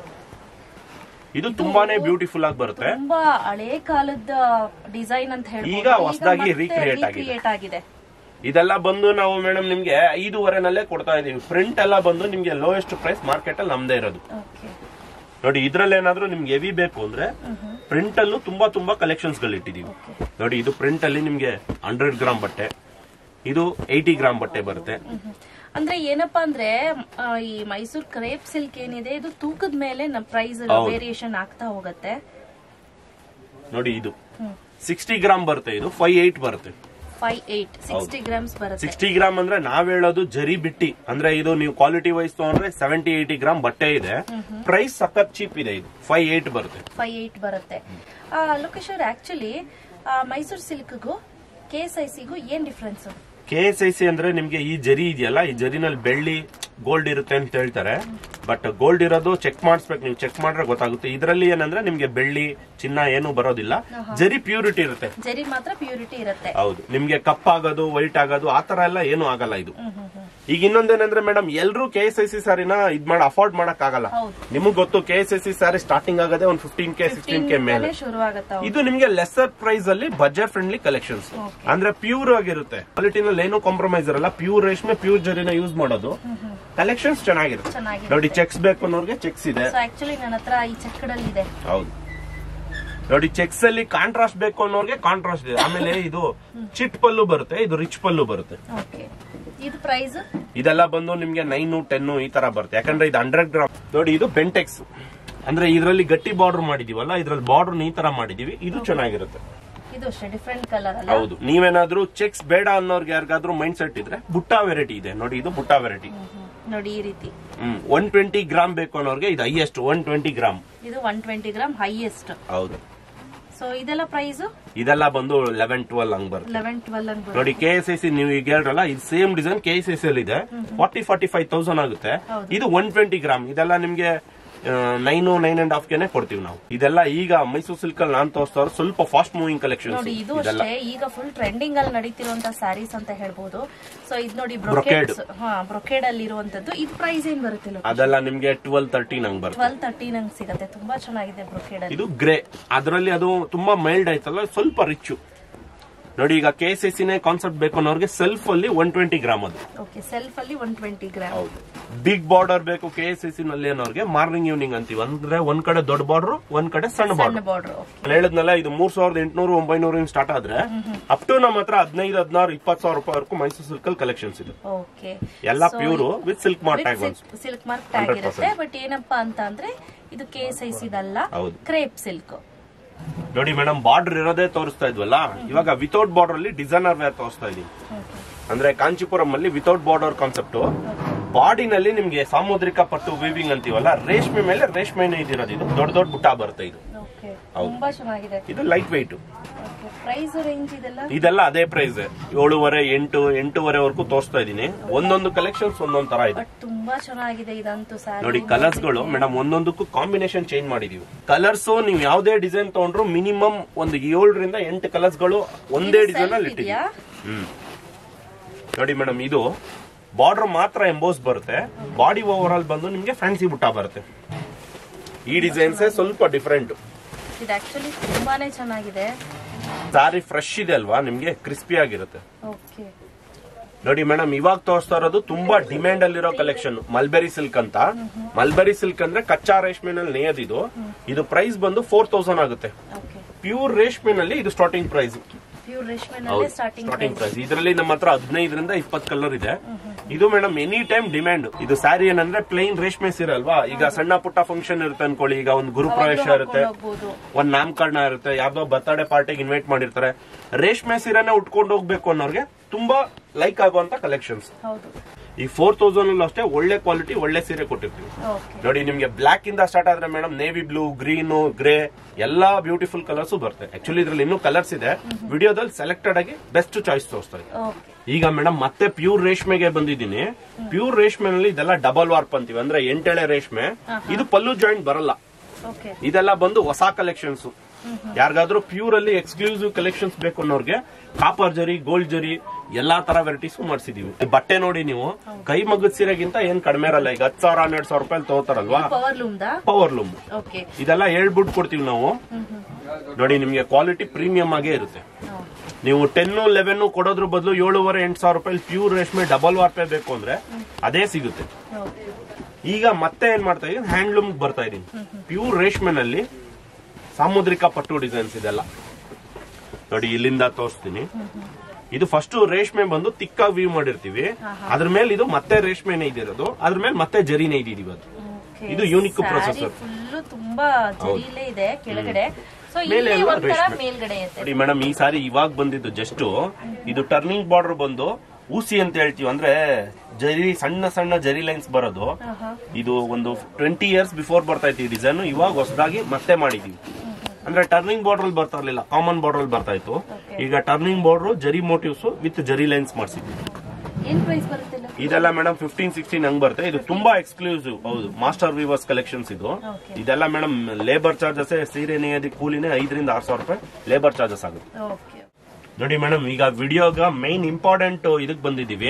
ಇದು ತುಂಬಾನೇ ಬ್ಯೂಟಿಫುಲ್ ಆಗಿ ಬರುತ್ತೆ ತುಂಬಾ ಹಳೆ ಕಾಲದ ಡಿಸೈನ್ ಅಂತ ಹೇಳ್ಬೋದು ಈಗ ಹೊಸ್ದಾಗಿ ಮತ್ತೆ recreate ಆಗಿದೆ. recreate ಆಗಿದೆ ಇದೆಲ್ಲ ಬಂದು ನಾವು ಮೇಡಮ್ ನಿಮ್ಗೆ ಐದೂವರೆನಲ್ಲೇ ಕೊಡ್ತಾ ಇದೀವಿ ಪ್ರಿಂಟ್ ಎಲ್ಲ ಬಂದು ನಿಮ್ಗೆ ಲೋಯೆಸ್ಟ್ ಪ್ರೈಸ್ ಮಾರ್ಕೆಟ್ ಅಲ್ಲಿ ನಮ್ದೇ ಇರೋದು ಓಕೆ ನೋಡಿ ಇದ್ರಲ್ಲಿ ಏನಾದ್ರೂ ನಿಮ್ಗೆ ಹೆವಿ ಬೇಕು ಅಂದ್ರೆ ಪ್ರಿಂಟ್ ಅಲ್ಲೂ ತುಂಬಾ ತುಂಬಾ ಕಲೆಕ್ಷನ್ಸ್ ಗಳು ಇಟ್ಟಿದೀವಿ ನೋಡಿ ಇದು ಪ್ರಿಂಟ್ ಅಲ್ಲಿ ನಿಮ್ಗೆ ಹಂಡ್ರೆಡ್ ಗ್ರಾಮ್ ಬಟ್ಟೆ ಇದು ಏಯ್ಟಿ ಗ್ರಾಮ್ ಬಟ್ಟೆ ಬರುತ್ತೆ ಅಂದ್ರೆ ಏನಪ್ಪಾ ಅಂದ್ರೆ ಆ, ಈ ಮೈಸೂರ್ ಕ್ರೇಪ್ ಸಿಲ್ಕ್ ಏನಿದೆ ಇದು ತೂಕದ ಮೇಲೆ ನಮ್ಮ ಪ್ರೈಸ್ ವೇರಿಯೇಷನ್ ಆಗ್ತಾ ಹೋಗುತ್ತೆ ನೋಡಿ ಇದು ಸಿಕ್ಸ್ಟಿ ಗ್ರಾಮ್ ಬರುತ್ತೆ ಇದು ಫೈವ್ ಏಟ್ ಬರುತ್ತೆ ಫೈವ್ ಏಟ್ ಸಿಕ್ಸ್ಟಿ ಗ್ರಾಮ್ಸ್ ಬರುತ್ತೆ ಸಿಕ್ಸ್ಟಿ ಗ್ರಾಮ್ ಅಂದ್ರೆ ನಾವ್ ಹೇಳೋದು ಜರಿ ಬಿಟ್ಟಿ ಅಂದ್ರೆ ಇದು ನೀವು ಕ್ವಾಲಿಟಿ ವೈಸ್ ತಗೊಂಡ್ರೆ ಸೆವೆಂಟಿ ಏಯ್ಟಿ ಗ್ರಾಮ್ ಬಟ್ಟೆ ಇದೆ ಪ್ರೈಸ್ ಸಖತ್ ಚೀಪ್ ಇದೆ ಇದು ಫೈವ್ ಏಟ್ ಬರುತ್ತೆ ಫೈವ್ ಏಟ್ ಬರುತ್ತೆ ಲೋಕೇಶ್ವರ್ ಆಕ್ಚುಲಿ ಮೈಸೂರ್ ಸಿಲ್ಕ್ಗೂ ಕೆ ಎಸ್ ಐ ಸಿಗೂ ಏನ್ difference K S I C ಅಂದ್ರೆ ನಿಮ್ಗೆ ಈ ಜರಿ ಇದೆಯಲ್ಲ ಈ ಜರಿನಲ್ಲಿ ಬೆಳ್ಳಿ ಗೋಲ್ಡ್ ಇರುತ್ತೆ ಅಂತ ಹೇಳ್ತಾರೆ ಬಟ್ ಗೋಲ್ಡ್ ಇರೋದು ಚೆಕ್ ಮಾಡಿಸ್ಬೇಕು ನೀವು ಚೆಕ್ ಮಾಡ್ರೆ ಗೊತ್ತಾಗುತ್ತೆ ಇದರಲ್ಲಿ ಏನಂದ್ರೆ ನಿಮ್ಗೆ ಬೆಳ್ಳಿ ಚಿನ್ನ ಏನು ಬರೋದಿಲ್ಲ ಜರಿ ಪ್ಯೂರಿಟಿ ಇರುತ್ತೆ ಜರಿ ಮಾತ್ರ ಪ್ಯೂರಿಟಿ ಇರುತ್ತೆ ಹೌದು ನಿಮ್ಗೆ ಕಪ್ಪಾಗೋದು ವೈಟ್ ಆಗೋದು ಆತರ ಎಲ್ಲ ಏನು ಆಗಲ್ಲ ಇದು ಹ್ಮ್ ಹ್ಮ್ ಹ್ಮ್ ಈಗ ಇನ್ನೊಂದೇನಂದ್ರೆ ಮೇಡಮ್ ಎಲ್ರು ಕೆ ಎಸ್ ಐ ಸಿ ಸಾರಿನ ಇದ್ ಮಾಡಿ ಅಫೋರ್ಡ್ ಮಾಡಕ್ ಆಗಲ್ಲ ಹೌದು. ನಿಮಗ್ ಗೊತ್ತು K S I C sari starting ಆಗದೆ ಒಂದು ಫಿಫ್ಟೀನ್ ಕೆ ಸಿಕ್ಸ್ಟೀನ್ ಕೆ ಮೇಲೆ ಶುರು ಆಗತ್ತ ಇದು ನಿಮ್ಗೆ ಲೆಸರ್ ಪ್ರೈಸ್ ಅಲ್ಲಿ ಬಜೆಟ್ ಫ್ರೆಂಡ್ಲಿ ಕಲೆಕ್ಷನ್ಸ್ ಅಂದ್ರೆ ಪ್ಯೂರ್ ಆಗಿರುತ್ತೆ ಕ್ವಾಲಿಟಿನಲ್ಲಿ ಏನು ಕಾಂಪ್ರಮೈಸ್ ಇರಲ್ಲ ಪ್ಯೂರ್ ರೇಷ್ಮೆ ಪ್ಯೂರ್ ಜರಿನ ಯೂಸ್ ಮಾಡೋದು ಕಲೆಕ್ಷನ್ಸ್ ಚೆನ್ನಾಗಿರುತ್ತೆ ಚೆನ್ನಾಗಿದೆ ನೋಡಿ ಚೆಕ್ಸ್ ಬೇಕು ಅನ್ನೋರ್ಗೆ ಚೆಕ್ಸ್ ಇದೆ ಸೊ ಆಕ್ಚುಲಿ ನನ್ನ ಹತ್ರ ಈ ಚಕ್ಕಡಲ್ಲಿ ಇದೆ ಹೌದು ನೋಡಿ ಚೆಕ್ಸ್ ಅಲ್ಲಿ ಕಾಂಟ್ರಾಸ್ಟ್ ಬೇಕು ಅನ್ನೋರ್ಗೆ ಕಾಂಟ್ರಾಸ್ಟ್ ಇದೆ ಆಮೇಲೆ ಇದು ಚಿಟ್ ಪಲ್ಲು ಬರುತ್ತೆ ಇದು ರಿಚ್ ಪಲ್ಲು ಬರುತ್ತೆ ಓಕೆ ಇದು ಪ್ರೈಸ್ ಇದೆಲ್ಲ ಬಂದು ನಿಮ್ಗೆ ನೈನ್ ಟೆನ್ ಈ ತರ ಬರುತ್ತೆ ಯಾಕಂದ್ರೆ ಇದು ಹಂಡ್ರೆಡ್ ಗ್ರಾಮ್ ನೋಡಿ ಇದು ಬೆಂಟೆಕ್ಸ್ ಅಂದ್ರೆ ಇದರಲ್ಲಿ ಗಟ್ಟಿ ಬಾರ್ಡರ್ ಮಾಡಿದೀವಲ್ಲ ಇದ್ರಲ್ಲಿ ಬಾರ್ಡರ್ ಈ ತರ ಮಾಡಿದೀವಿ ಇದು ಚೆನ್ನಾಗಿರುತ್ತೆ ಇದು ಅಷ್ಟೇ ಡಿಫ್ರೆಂಟ್ ಕಲರ್ ಅಲ್ಲ ಹೌದು ನೀವೇನಾದ್ರೂ ಚೆಕ್ಸ್ ಬೇಡ ಅನ್ನೋರ್ಗೆ ಯಾರಿಗಾದ್ರೂ ಮೈಂಡ್ ಸೆಟ್ ಇದ್ರೆ ಬುಟ್ಟ ವೆರೈಟಿ ಇದೆ ನೋಡಿ ಇದು ಬುಟ್ಟ ವೆರೈಟಿ ನೋಡಿ ಈ ರೀತಿ ಹ್ಮ್ ಒನ್ ಟ್ವೆಂಟಿ ಗ್ರಾಮ್ ಬೇಕು ಅನ್ನೋರ್ಗೆ ಇದು ಹೈಯೆಸ್ಟ್ ಒನ್ ಟ್ವೆಂಟಿ ಗ್ರಾಮ್ ಇದು ಒನ್ ಟ್ವೆಂಟಿ ಗ್ರಾಮ್ ಹೈಯೆಸ್ಟ್ ಹೌದು ಸೊ ಇದೆಲ್ಲ ಪ್ರೈಸ್ ಇದೆಲ್ಲ ಬಂದು ಲೆವೆನ್ ಟ್ವೆಲ್ ಹಂಗ್ ಬರುತ್ತೆ ಲೆವೆನ್ ಟ್ವೆಲ್ ಅಂತ ನೋಡಿ ಕೆ ಎಸ್ ಐ ಸಿ ನೀವು ಈಗ ಹೇಳ್ರಲ್ಲ ಇದು same design K S I C ಅಲ್ಲಿ ಇದೆ ಫಾರ್ಟಿ ಫಾರ್ಟಿ ಫೈವ್ ತೌಸಂಡ್ ಆಗುತ್ತೆ ಇದು ಒನ್ ಟ್ವೆಂಟಿ ಗ್ರಾಮ್ ಇದೆಲ್ಲ ನಿಮ್ಗೆ ನೈನ್ ನೈನ್ ಅಂಡ್ ಹಾಫ್ ಗೆನೆ ಕೊಡ್ತೀವಿ ನಾವು ಇದೆಲ್ಲ ಈಗ ಮೈಸೂರು ಸಿಲ್ಕ್ ಅಲ್ಲಿ ನಾನ್ ತೋರಿಸ್ತಾ ಸ್ವಲ್ಪ ಫಾಸ್ಟ್ ಮೂವಿಂಗ್ ಕಲೆಕ್ಷನ್ ನೋಡಿ ಇದು ಇದೆಲ್ಲ ಅಷ್ಟೇ ಈಗ ಫುಲ್ ಟ್ರೆಂಡಿಂಗ್ ಅಲ್ಲಿ ನಡೀತಿರುವಂತ ಸ್ಯಾರೀಸ್ ಅಂತ ಹೇಳ್ಬೋದು ಸೊ ಇದು ನೋಡಿ Brocade. ಬ್ರೊಕೇಡ್ ಹಾ ಬ್ರೊಕೇಡ್ ಅಲ್ಲಿ ಇರುವಂತದ್ದು ಇದು ಪ್ರೈಸ್ ಏನ್ ಬರುತ್ತೆ ಅದೆಲ್ಲ ನಿಮ್ಗೆ ಟ್ವೆಲ್ ತರ್ಟೀನ್ ಹಂಗ್ ಬರುತ್ತೆ ಟ್ವೆಲ್ ತರ್ಟಿ ನಂಗೆ ಸಿಗತ್ತೆ ತುಂಬಾ ಚೆನ್ನಾಗಿದೆ ಬ್ರೊಕೇಡ್ ಅಲ್ಲಿ ಇದು ಗ್ರೇ ಅದರಲ್ಲಿ ಅದು ತುಂಬಾ ಮೈಲ್ಡ್ ಆಯ್ತಲ್ಲ ಸ್ವಲ್ಪ ರಿಚ್ ನೋಡಿ ಈಗ ಕೆ ಎಸ್ ಐ ಸಿನೇ ಕಾನ್ಸೆಪ್ಟ್ ಬೇಕು ಅನ್ನೋರ್ಗೆ ಸೆಲ್ಫ್ ಅಲ್ಲಿ ಒನ್ ಟ್ವೆಂಟಿ ಗ್ರಾಮ್ ಅದು ಓಕೆ ಸೆಲ್ಫ್ ಅಲ್ಲಿ ಒನ್ ಟ್ವೆಂಟಿ ಗ್ರಾಮ್ ಹೌದು ಬಿಗ್ ಬಾರ್ಡರ್ ಬೇಕು ಕೆ ಎಸ್ ಐ ಸಿ ನಲ್ಲಿ ಅನ್ನೋರ್ಗೆ ಮಾರ್ನಿಂಗ್ ಈವ್ನಿಂಗ್ ಅಂತೀವಿ ಅಂದ್ರೆ ಒಂದ್ ಕಡೆ ದೊಡ್ಡ ಬಾರ್ಡರ್ ಒಂದ್ ಕಡೆ ಸಣ್ಣ ಸಣ್ಣ ಬಾರ್ಡರ್ ಬಾರ್ಡರ್ ನಾನು ಹೇಳಿದ್ನಲ್ಲ ಇದು ಮೂರ್ ಸಾವಿರದ ಎಂಟುನೂರು ಒಂಬೈನೂರು ಸ್ಟಾರ್ಟ್ ಆದ್ರೆ ಅಪ್ ಟು ನಮ್ಮ ಹತ್ರ ಹದಿನೈದು ಹದಿನಾರು ಇಪ್ಪತ್ತು ಸಾವಿರ ರೂಪಾಯಿವರೆಗೂ ಮೈಸೂರು ಸಿಲ್ಕ್ ಅಲ್ಲಿ ಕಲೆಕ್ಷನ್ಸ್ ಇದೆ ಓಕೆ ಎಲ್ಲ pure with silk mark tag ones silk mark tag ಇರುತ್ತೆ ಬಟ್ ಏನಪ್ಪಾ ಅಂತ ಅಂದ್ರೆ ಇದು ಕೆ ಸೈಜ್ ಇದಲ್ಲ ಹೌದು. ಕ್ರೇಪ್ ಸಿಲ್ಕ್ ನೋಡಿ ಮೇಡಮ್ ಬಾರ್ಡರ್ ಇರೋದೇ ತೋರಿಸ್ತಾ ಇದ್ವಲ್ಲ ಇವಾಗ ವಿತೌಟ್ ಬಾರ್ಡರ್ ಅಲ್ಲಿ ಡಿಸೈನರ್ ವೇರ್ ತೋರಿಸ್ತಾ ಇದೀವಿ ಅಂದ್ರೆ ಕಾಂಚಿಪುರಂ ಅಲ್ಲಿ ವಿತೌಟ್ ಬಾರ್ಡರ್ ಕಾನ್ಸೆಪ್ಟ್ ಬಾಡಿನಲ್ಲಿ ನಿಮ್ಗೆ ಸಾಮುದ್ರಿಕ ಪಟ್ಟು ವೀವಿಂಗ್ ಅಂತೀವಲ್ಲ ರೇಷ್ಮೆ ಮೇಲೆ ರೇಷ್ಮೆನೇ ಇದಿರೋದು ಇದು ದೊಡ್ಡ ದೊಡ್ಡ ಬುಟ್ಟ ಬರುತ್ತೆ ಇದು ಓಕೆ ಹೌದು. ತುಂಬಾ ಚೆನ್ನಾಗಿದೆ ಇದು ಲೈಟ್ ವೈಟ್ ಪ್ರೈಸ್ ರೇಂಜ್ ಇದೆಲ್ಲ ಇದೆಲ್ಲ ಅದೇ ಪ್ರೈಸ್ ಏಳುವರೆ ಎಂಟು ಎಂಟೂವರೆವರೆಗೂ ತೋರಿಸ್ತಾ ಇದೀನಿ ಒಂದೊಂದು ಕಲೆಕ್ಷನ್ಸ್ ಒಂದೊಂದ್ ತರ ಇದೆ ಬಟ್ ತುಂಬಾ ಚೆನ್ನಾಗಿದೆ ಇದಂತೂ ಸ್ಯಾರಿ ನೋಡಿ ಕಲರ್ಸ್ ಗಳು ಮೇಡಮ್ ಒಂದೊಂದಕ್ಕೂ ಕಾಂಬಿನೇಷನ್ ಚೇಂಜ್ ಮಾಡಿದೀವಿ ಕಲರ್ಸ್ ನೀವು ಯಾವ್ದೇ ಡಿಸೈನ್ ತಗೊಂಡ್ರು ಮಿನಿಮಮ್ ಒಂದು ಏಳರಿಂದ ಎಂಟು ಕಲರ್ಸ್ ಗಳು ಒಂದೇ ಡಿಸೈನ್ ಅಲ್ಲಿ ಇಟ್ಟಿದ್ದೀವಿ ಇದೆಯಾ ಹ್ಮ್ ನೋಡಿ ಮೇಡಮ್ ಇದು ಬಾರ್ಡರ್ ಮಾತ್ರ ಎಂಬೋಸ್ ಬರುತ್ತೆ ಬಾಡಿ ಓವರ್ ಆಲ್ ಬಂದು ನಿಮ್ಗೆ ಫ್ಯಾನ್ಸಿ ಬುಟ್ಟ ಬರುತ್ತೆ ಈ ಡಿಸೈನ್ಸ್ ಸ್ವಲ್ಪ ಡಿಫ್ರೆಂಟ್ ಇದು ಆಕ್ಚುಲಿ ತುಂಬಾನೇ ಚೆನ್ನಾಗಿದೆ ಸಾರಿ ಫ್ರೆಶ್ ಇದೆ ಅಲ್ವಾ ನಿಮ್ಗೆ ಕ್ರಿಸ್ಪಿ ಆಗಿರುತ್ತೆ ಓಕೆ ನೋಡಿ ಮೇಡಮ್ ಇವಾಗ ತೋರಿಸ್ತಾ ಇರೋದು ತುಂಬಾ ಡಿಮ್ಯಾಂಡ್ ಅಲ್ಲಿರೋ ಕಲೆಕ್ಷನ್ ಮಲ್ಬೆರಿ ಸಿಲ್ಕ್ ಅಂತ ಮಲ್ಬೆರಿ ಸಿಲ್ಕ್ ಅಂದ್ರೆ ಕಚ್ಚಾ ರೇಷ್ಮೆನಲ್ಲಿ ನೇಯದಿದು ಇದು ಪ್ರೈಸ್ ಬಂದು ಫೋರ್ ತೌಸಂಡ್ ಆಗುತ್ತೆ ಓಕೆ ಪ್ಯೂರ್ ರೇಷ್ಮೆನಲ್ಲಿ ಇದು ಸ್ಟಾರ್ಟಿಂಗ್ ಪ್ರೈಸ್ ಪ್ಯೂರ್ ರೇಷ್ಮೆನಲ್ಲೇ ಸ್ಟಾರ್ಟಿಂಗ್ ಸ್ಟಾರ್ಟಿಂಗ್ ಪ್ರೈಸ್ ಇದರಲ್ಲಿ ನಮ್ಮ ಹತ್ರ ಹದಿನೈದರಿಂದ ಇಪ್ಪತ್ತು ಕಲರ್ ಇದೆ ಇದು ಮೇಡಮ್ ಎನಿ ಟೈಮ್ ಡಿಮ್ಯಾಂಡ್ ಇದು ಸ್ಯಾರಿ ಏನಂದ್ರೆ ಪ್ಲೈನ್ ರೇಷ್ಮೆ ಸೀರೆ ಅಲ್ವಾ ಈಗ ಸಣ್ಣ ಪುಟ್ಟ ಫಂಕ್ಷನ್ ಇರುತ್ತೆ ಅನ್ಕೊಳ್ಳಿ ಈಗ ಒಂದು ಗುರುಪ್ರವೇಶ ಇರುತ್ತೆ ಹೋಗ್ಬೋದು ಒಂದ್ ನಾಮಕರಣ ಇರುತ್ತೆ ಯಾವ್ದೋ ಬರ್ತಡೇ ಪಾರ್ಟಿಗೆ ಇನ್ವೈಟ್ ಮಾಡಿರ್ತಾರೆ ರೇಷ್ಮೆ ಸೀರೆನ ಉಟ್ಕೊಂಡು ಹೋಗ್ಬೇಕು ಅನ್ನೋರ್ಗೆ ತುಂಬಾ ಲೈಕ್ ಆಗುವಂತ ಕಲೆಕ್ಷನ್ಸ್ ಹೌದು ಈ ಫೋರ್ ತೌಸಂಡ್ ಅಲ್ಲೂ ಅಷ್ಟೇ ಒಳ್ಳೆ ಕ್ವಾಲಿಟಿ ಒಳ್ಳೆ ಸೀರೆ ಕೊಟ್ಟಿರ್ತೀವಿ ಓಕೆ ನೋಡಿ ನಿಮ್ಗೆ ಬ್ಲಾಕ್ ಇಂದ ಸ್ಟಾರ್ಟ್ ಆದ್ರೆ madam navy blue green grey ಎಲ್ಲಾ ಬ್ಯೂಟಿಫುಲ್ ಕಲರ್ಸ್ ಬರುತ್ತೆ ಆಕ್ಚುಲಿ ಇದ್ರಲ್ಲಿ ಇನ್ನೂ ಕಲರ್ಸ್ ಇದೆ ವಿಡಿಯೋದಲ್ಲಿ ಸೆಲೆಕ್ಟೆಡ್ ಆಗಿ ಬೆಸ್ಟ್ ಚಾಯ್ಸ್ ತೋರಿಸ್ತಾ ಇದೆ ಓಕೆ ಈಗ ಮೇಡಮ್ ಮತ್ತೆ ಪ್ಯೂರ್ ರೇಷ್ಮೆಗೆ ಬಂದಿದ್ದೀನಿ ಪ್ಯೂರ್ ರೇಷ್ಮೆನಲ್ಲಿ ಇದೆಲ್ಲ ಡಬಲ್ ವಾರ್ಪ್ ಅಂತೀವಿ ಅಂದ್ರೆ ಎಂಟೆಳೆ ರೇಷ್ಮೆ ಇದು ಪಲ್ಲು ಜಾಯಿಂಟ್ ಬರಲ್ಲ ಓಕೆ ಇದೆಲ್ಲ ಬಂದು ಹೊಸ ಕಲೆಕ್ಷನ್ಸ್ ಯಾರಿಗಾದ್ರೂ ಪ್ಯೂರ್ ಅಲ್ಲಿ ಎಕ್ಸ್ಕ್ಲೂಸಿವ್ ಕಲೆಕ್ಷನ್ಸ್ ಬೇಕು ಅನ್ನೋರ್ಗೆ ಕಾಪರ್ ಜರಿ ಗೋಲ್ಡ್ ಜರಿ ಎಲ್ಲಾ ತರ ವೆರೈಟೀಸ್ ಮಾಡಿಸಿದೀವಿ ಈ ಬಟ್ಟೆ ನೋಡಿ ನೀವು ಕೈ ಮಗದ ಸೀರೆಗಿಂತ ಏನ್ ಕಡಿಮೆ ಇರಲ್ಲ ಈಗ ಹತ್ತು ಸಾವಿರ ಹನ್ನೆರಡು ಸಾವಿರ ರೂಪಾಯಿ ತಗೋತಾರಲ್ವಾ ಪವರ್ ಲೂಮ್ದಾ ಪವರ್ ಲೂಮ್ ಓಕೆ ಇದೆಲ್ಲ ಹೇಳ್ಬಿಟ್ಟು ಕೊಡ್ತೀವಿ ನಾವು ನೋಡಿ ನಿಮ್ಗೆ ಕ್ವಾಲಿಟಿ ಪ್ರೀಮಿಯಂ ಆಗೇ ಇರುತ್ತೆ ನೀವು ಟೆನ್ ಲೆವೆನ್ ಕೊಡೋದ್ರ ಬದಲು ಏಳುವರೆ ಎಂಟು ಸಾವಿರ ರೂಪಾಯಿ ಪ್ಯೂರ್ ರೇಷ್ಮೆ ಡಬಲ್ ವಾರ್ಪೆ ಬೇಕು ಅಂದ್ರೆ ಅದೇ ಸಿಗುತ್ತೆ ಓಕೆ ಈಗ ಮತ್ತೆ ಏನ್ ಮಾಡ್ತಾ ಇದೀನಿ ಹ್ಯಾಂಡ್ಲೂಮ್ ಬರ್ತಾ ಇದೀನಿ ಪ್ಯೂರ್ ರೇಷ್ಮೆನಲ್ಲಿ ಸಾಮುದ್ರಿಕ ಪಟ್ಟು ಡಿಸೈನ್ಸ್ ಇದೆಲ್ಲ ನೋಡಿ ಇಲ್ಲಿಂದ ತೋರಿಸ್ತೀನಿ ಇದು ಫಸ್ಟ್ ರೇಷ್ಮೆ ಬಂದು ತಿಕ್ಕಾಗಿ ವ್ಯೂ ಮಾಡಿರ್ತೀವಿ ಅದ್ರ ಮೇಲೆ ಇದು ಮತ್ತೆ ರೇಷ್ಮೆನೇ ಇದಿರೋದು ಅದ್ರ ಮೇಲೆ ಮತ್ತೆ ಜರಿನೇ ಇದಿದೀವಿ ಅದು ಇದು unique processor. ಫುಲ್ ತುಂಬಾ ಜರಿಲೇ ಇದೆ ಕೆಳಗಡೆ ಸೊ ಮೇಲೆ ಇಲ್ಲಿ ಎಲ್ಲ ಒಂಥರ ರೇಷ್ಮೆ. ಮೇಲ್ಗಡೆ ಐತೆ ನೋಡಿ ಮೇಡಮ್ ಈ ಸಾರಿ ಇವಾಗ ಬಂದಿದ್ದು ಜಸ್ಟ್ ಇದು ಟರ್ನಿಂಗ್ ಬಾರ್ಡರ್ ಬಂದು ಊಸಿ ಅಂತ ಹೇಳ್ತೀವಿ ಅಂದ್ರೆ ಜರಿ ಸಣ್ಣ ಸಣ್ಣ ಜರಿ ಲೈನ್ಸ್ ಬರೋದು ಇದು ಒಂದು ಟ್ವೆಂಟಿ ಇಯರ್ಸ್ ಬಿಫೋರ್ ಬರ್ತಾ ಇತ್ತು ಈ ಡಿಸೈನ್ ಇವಾಗ ಹೊಸದಾಗಿ ಮತ್ತೆ ಮಾಡಿದೀವಿ ಅಂದ್ರೆ ಟರ್ನಿಂಗ್ ಬಾರ್ಡರ್ ಅಲ್ಲಿ ಬರ್ತಾ ಇರ್ಲಿಲ್ಲ ಕಾಮನ್ ಬಾರ್ಡರ್ ಅಲ್ಲಿ ಬರ್ತಾ ಇತ್ತು ಈಗ turning border zari motifs with zari lines ಮಾಡಿಸಿದ್ವಿ ಏನ್ ಪ್ರೈಸ್ ಬರುತ್ತಿಲ್ಲ ಇದೆಲ್ಲ ಮೇಡಮ್ ಫಿಫ್ಟೀನ್ ಸಿಕ್ಸ್ಟೀನ್ ಹಂಗ್ ಬರುತ್ತೆ ಇದು ತುಂಬಾ ಎಕ್ಸ್ಕ್ಲೂಸಿವ್ ಹೌದು ಮಾಸ್ಟರ್ ವಿವರ್ಸ್ ಕಲೆಕ್ಷನ್ಸ್ ಇದು Okay. ಇದೆಲ್ಲ ಮೇಡಮ್ ಲೇಬರ್ ಚಾರ್ಜಸ್ ಸೀರೆ ನೇಯದಿ ಕೂಲಿನೇ ಐದರಿಂದ ಆರು ಸಾವಿರ ರೂಪಾಯಿ ಲೇಬರ್ ಚಾರ್ಜಸ್ ಆಗುತ್ತೆ ಓಕೆ ನೋಡಿ ಮೇಡಮ್ ಈಗ ವಿಡಿಯೋಗ ಮೈನ್ ಇಂಪಾರ್ಟೆಂಟ್ ಇದಕ್ ಬಂದಿದೀವಿ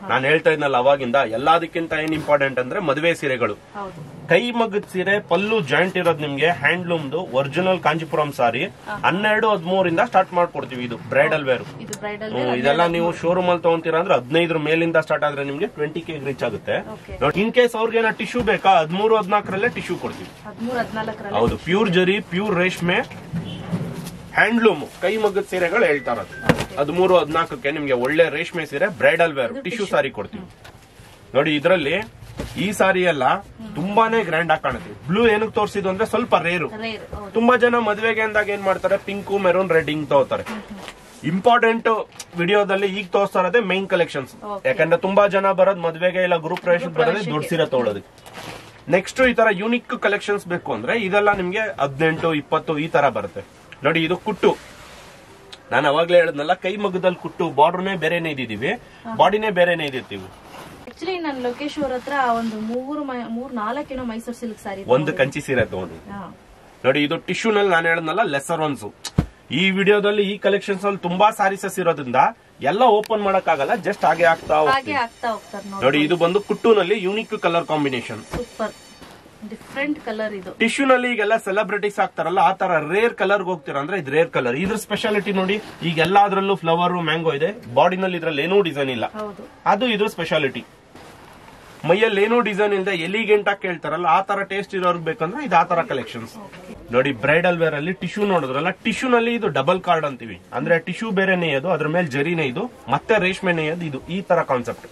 ನಾನು ಹೇಳ್ತಾ ಇದ್ನಲ್ಲ ಅವಾಗಿಂದ ಎಲ್ಲದಕ್ಕಿಂತ ಏನ್ ಇಂಪಾರ್ಟೆಂಟ್ ಅಂದ್ರೆ ಮದುವೆ ಸೀರೆಗಳು ಹೌದು ಕೈ ಮಗದ ಸೀರೆ ಪಲ್ಲು ಜಾಯಿಂಟ್ ಇರೋದು ನಿಮ್ಗೆ ಹ್ಯಾಂಡ್ಲೂಮ್ದು ಒರಿಜಿನಲ್ ಕಾಂಜಿಪುರಂ ಸಾರಿ ಹನ್ನೆರಡು ಹದಿಮೂರಿಂದ ಸ್ಟಾರ್ಟ್ ಮಾಡ್ಕೊಡ್ತೀವಿ ಇದು ಬ್ರೈಡಲ್ ವೇರ್ ಇದು ಬ್ರೈಡಲ್ ಇದೆಲ್ಲ ನೀವು ಶೋರೂಮ್ ಅಲ್ಲಿ ತಗೊಂತೀರಾ ಅಂದ್ರೆ ಹದಿನೈದರ ಮೇಲಿಂದ ಸ್ಟಾರ್ಟ್ ಆದ್ರೆ ನಿಮ್ಗೆ ಟ್ವೆಂಟಿ ಕೆ ರೀಚ್ ಆಗುತ್ತೆ Okay. ನೋಡಿ ಇನ್ ಕೇಸ್ ಅವ್ರಿಗೆ ಟಿಶ್ಯೂ ಬೇಕಾ ಹದಿಮೂರು ಹದಿನಾಲ್ಕರಲ್ಲೇ ಟಿಶ್ಯೂ ಕೊಡ್ತೀವಿ ಹದಿಮೂರ್ ಹದಿನಾಲ್ಕರಲ್ಲಿ ಹೌದು ಪ್ಯೂರ್ ಜರಿ ಪ್ಯೂರ್ ರೇಷ್ಮೆ ಹ್ಯಾಂಡ್ಲೂಮ್ ಕೈ ಮಗದ ಸೀರೆಗಳು ಹೇಳ್ತಾರ ಹದಿಮೂರು ಹದಿನಾಲ್ಕಕ್ಕೆ ನಿಮ್ಗೆ ಒಳ್ಳೆ ರೇಷ್ಮೆ ಸೀರೆ ಬ್ರೈಡಲ್ ವೇರ್ ಟಿಶ್ಯೂ ಸಾರಿ ಕೊಡ್ತೀವಿ ನೋಡಿ ಇದರಲ್ಲಿ ಈ ಸಾರಿ ಎಲ್ಲ ತುಂಬಾನೇ ಗ್ರ್ಯಾಂಡ್ ಆಗಿ ಕಾಣುತ್ತೆ ಬ್ಲೂ ಏನಕ್ಕೆ ತೋರಿಸಿದ್ದು ಅಂದ್ರೆ ಸ್ವಲ್ಪ ರೇರು ರೇರ್ ಹೌದು ತುಂಬಾ ಜನ ಮದುವೆಗೆ ಅಂದಾಗ ಏನ್ ಮಾಡ್ತಾರೆ ಪಿಂಕು ಮೆರೂನ್ ರೆಡ್ ಹಿಂಗ್ ತಗೋತಾರೆ ಇಂಪಾರ್ಟೆಂಟ್ ವಿಡಿಯೋದಲ್ಲಿ ಈಗ ತೋರಿಸ್ತಾ ಇರೋದೇ ಮೈನ್ ಕಲೆಕ್ಷನ್ಸ್ Okay. ಯಾಕಂದ್ರೆ ತುಂಬಾ ಜನ ಬರೋದ್ ಮದುವೆಗೆ ಇಲ್ಲ ಗ್ರೂಪ್ ಪ್ರವೇಶಕ್ಕೆ ಬರೋದೇ ದೊಡ್ಡ ಸೀರೆ ತಗೊಳ್ಳೋದಕ್ಕೆ ನೆಕ್ಸ್ಟ್ ಈ ತರ ಯೂನಿಕ್ ಕಲೆಕ್ಷನ್ಸ್ ಬೇಕು ಅಂದ್ರೆ ಇದೆಲ್ಲ ನಿಮ್ಗೆ ಹದಿನೆಂಟು ಇಪ್ಪತ್ತು ಈ ತರ ಬರುತ್ತೆ ನೋಡಿ ಇದು ಕುಟ್ಟು ನಾನು ಅವಾಗ್ಲೇ ಹೇಳದ್ನಲ್ಲ ಕೈ ಮಗದಲ್ಲಿ ಕುಟ್ಟು ಬಾರ್ಡರ್ನೇ ಬೇರೆನೇ ಇದ್ದಿದೀವಿ ಬಾಡಿನೇ ಬೇರೆನೇ ಇದಿರ್ತೀವಿ ಆಕ್ಚುಲಿ ನಾನು ಲೋಕೇಶ್ ಅವ್ರ ಹತ್ರ ಒಂದು ಮೂರು ಮೈ- ಮೂರ್ ನಾಲ್ಕೇನೋ ಮೈಸೂರು ಸಿಲ್ಕ್ ಸಾರಿ ಒಂದು ಕಂಚಿ ಸೀರೆ ತಗೊಂಡು ನೋಡಿ ಇದು ಟಿಶ್ಯೂ ನಲ್ಲಿ ನಾನು ಹೇಳದ್ನಲ್ಲ ಲೆಸರ್ ಒನ್ಸ್ ಈ ವಿಡಿಯೋದಲ್ಲಿ ಈ ಕಲೆಕ್ಷನ್ಸ್ ಅಲ್ಲಿ ತುಂಬಾ ಸಾರೀಸಸ್ ಇರೋದ್ರಿಂದ ಎಲ್ಲ ಓಪನ್ ಮಾಡಕ್ ಆಗಲ್ಲ ಜಸ್ಟ್ ಹಾಗೆ ಆಗ್ತಾ ಹಾಗೆ ಹೋಗ್ತೀವಿ ಆಗ್ತಾ ಹೋಗ್ತಾರೆ ನೋಡಿ ನೋಡಿ ಇದು ಬಂದು ಕುಟ್ಟುನಲ್ಲಿ unique colour combination super different colour ಇದು ಟಿಶ್ಯೂ ನಲ್ಲಿ ಈಗೆಲ್ಲ ಸೆಲೆಬ್ರಿಟೀಸ್ ಆಗ್ತಾರಲ್ಲ ಆ ತರ ರೇರ್ ಕಲರ್ ಹೋಗ್ತೀರಾ ಅಂದ್ರೆ ಇದು ರೇರ್ ಕಲರ್ ಇದ್ರ ಸ್ಪೆಷಾಲಿಟಿ ನೋಡಿ ಈಗ ಎಲ್ಲಾದ್ರಲ್ಲೂ ಫ್ಲವರ್ ಮ್ಯಾಂಗೋ ಇದೆ ಬಾಡಿನಲ್ಲಿ ಇದ್ರಲ್ಲಿ ಏನೂ ಡಿಸೈನ್ ಇಲ್ಲ ಹೌದು ಅದು ಇದ್ರ ಸ್ಪೆಷಾಲಿಟಿ ಮೈಯಲ್ಲಿ ಏನೂ ಡಿಸೈನ್ ಇಲ್ಲದೆ ಎಲಿಗೆಂಟ್ ಆಗಿ ಕೇಳ್ತಾರಲ್ಲ ಆ ತರ ಟೇಸ್ಟ್ ಇರೋರ್ಗೆ ಬೇಕಂದ್ರೆ ಇದು ಆ ತರ ಕಲೆಕ್ಷನ್ಸ್ ನೋಡಿ ಬ್ರೈಡಲ್ ವೇರ್ ಅಲ್ಲಿ ಟಿಶ್ಯೂ ನೋಡಿದ್ರಲ್ಲ ಟಿಶ್ಯೂ ನಲ್ಲಿ ಇದು ಡಬಲ್ ಕಾರ್ಡ್ ಅಂತೀವಿ ಅಂದ್ರೆ ಟಿಶ್ಯೂ ಬೇರೆ ನೇಯೋದು ಅದ್ರ ಮೇಲೆ ಜರಿನೇ ಇದು ಮತ್ತೆ ರೇಷ್ಮೆ ನೇಯೋದು ಇದು ಈ ತರ ಕಾನ್ಸೆಪ್ಟ್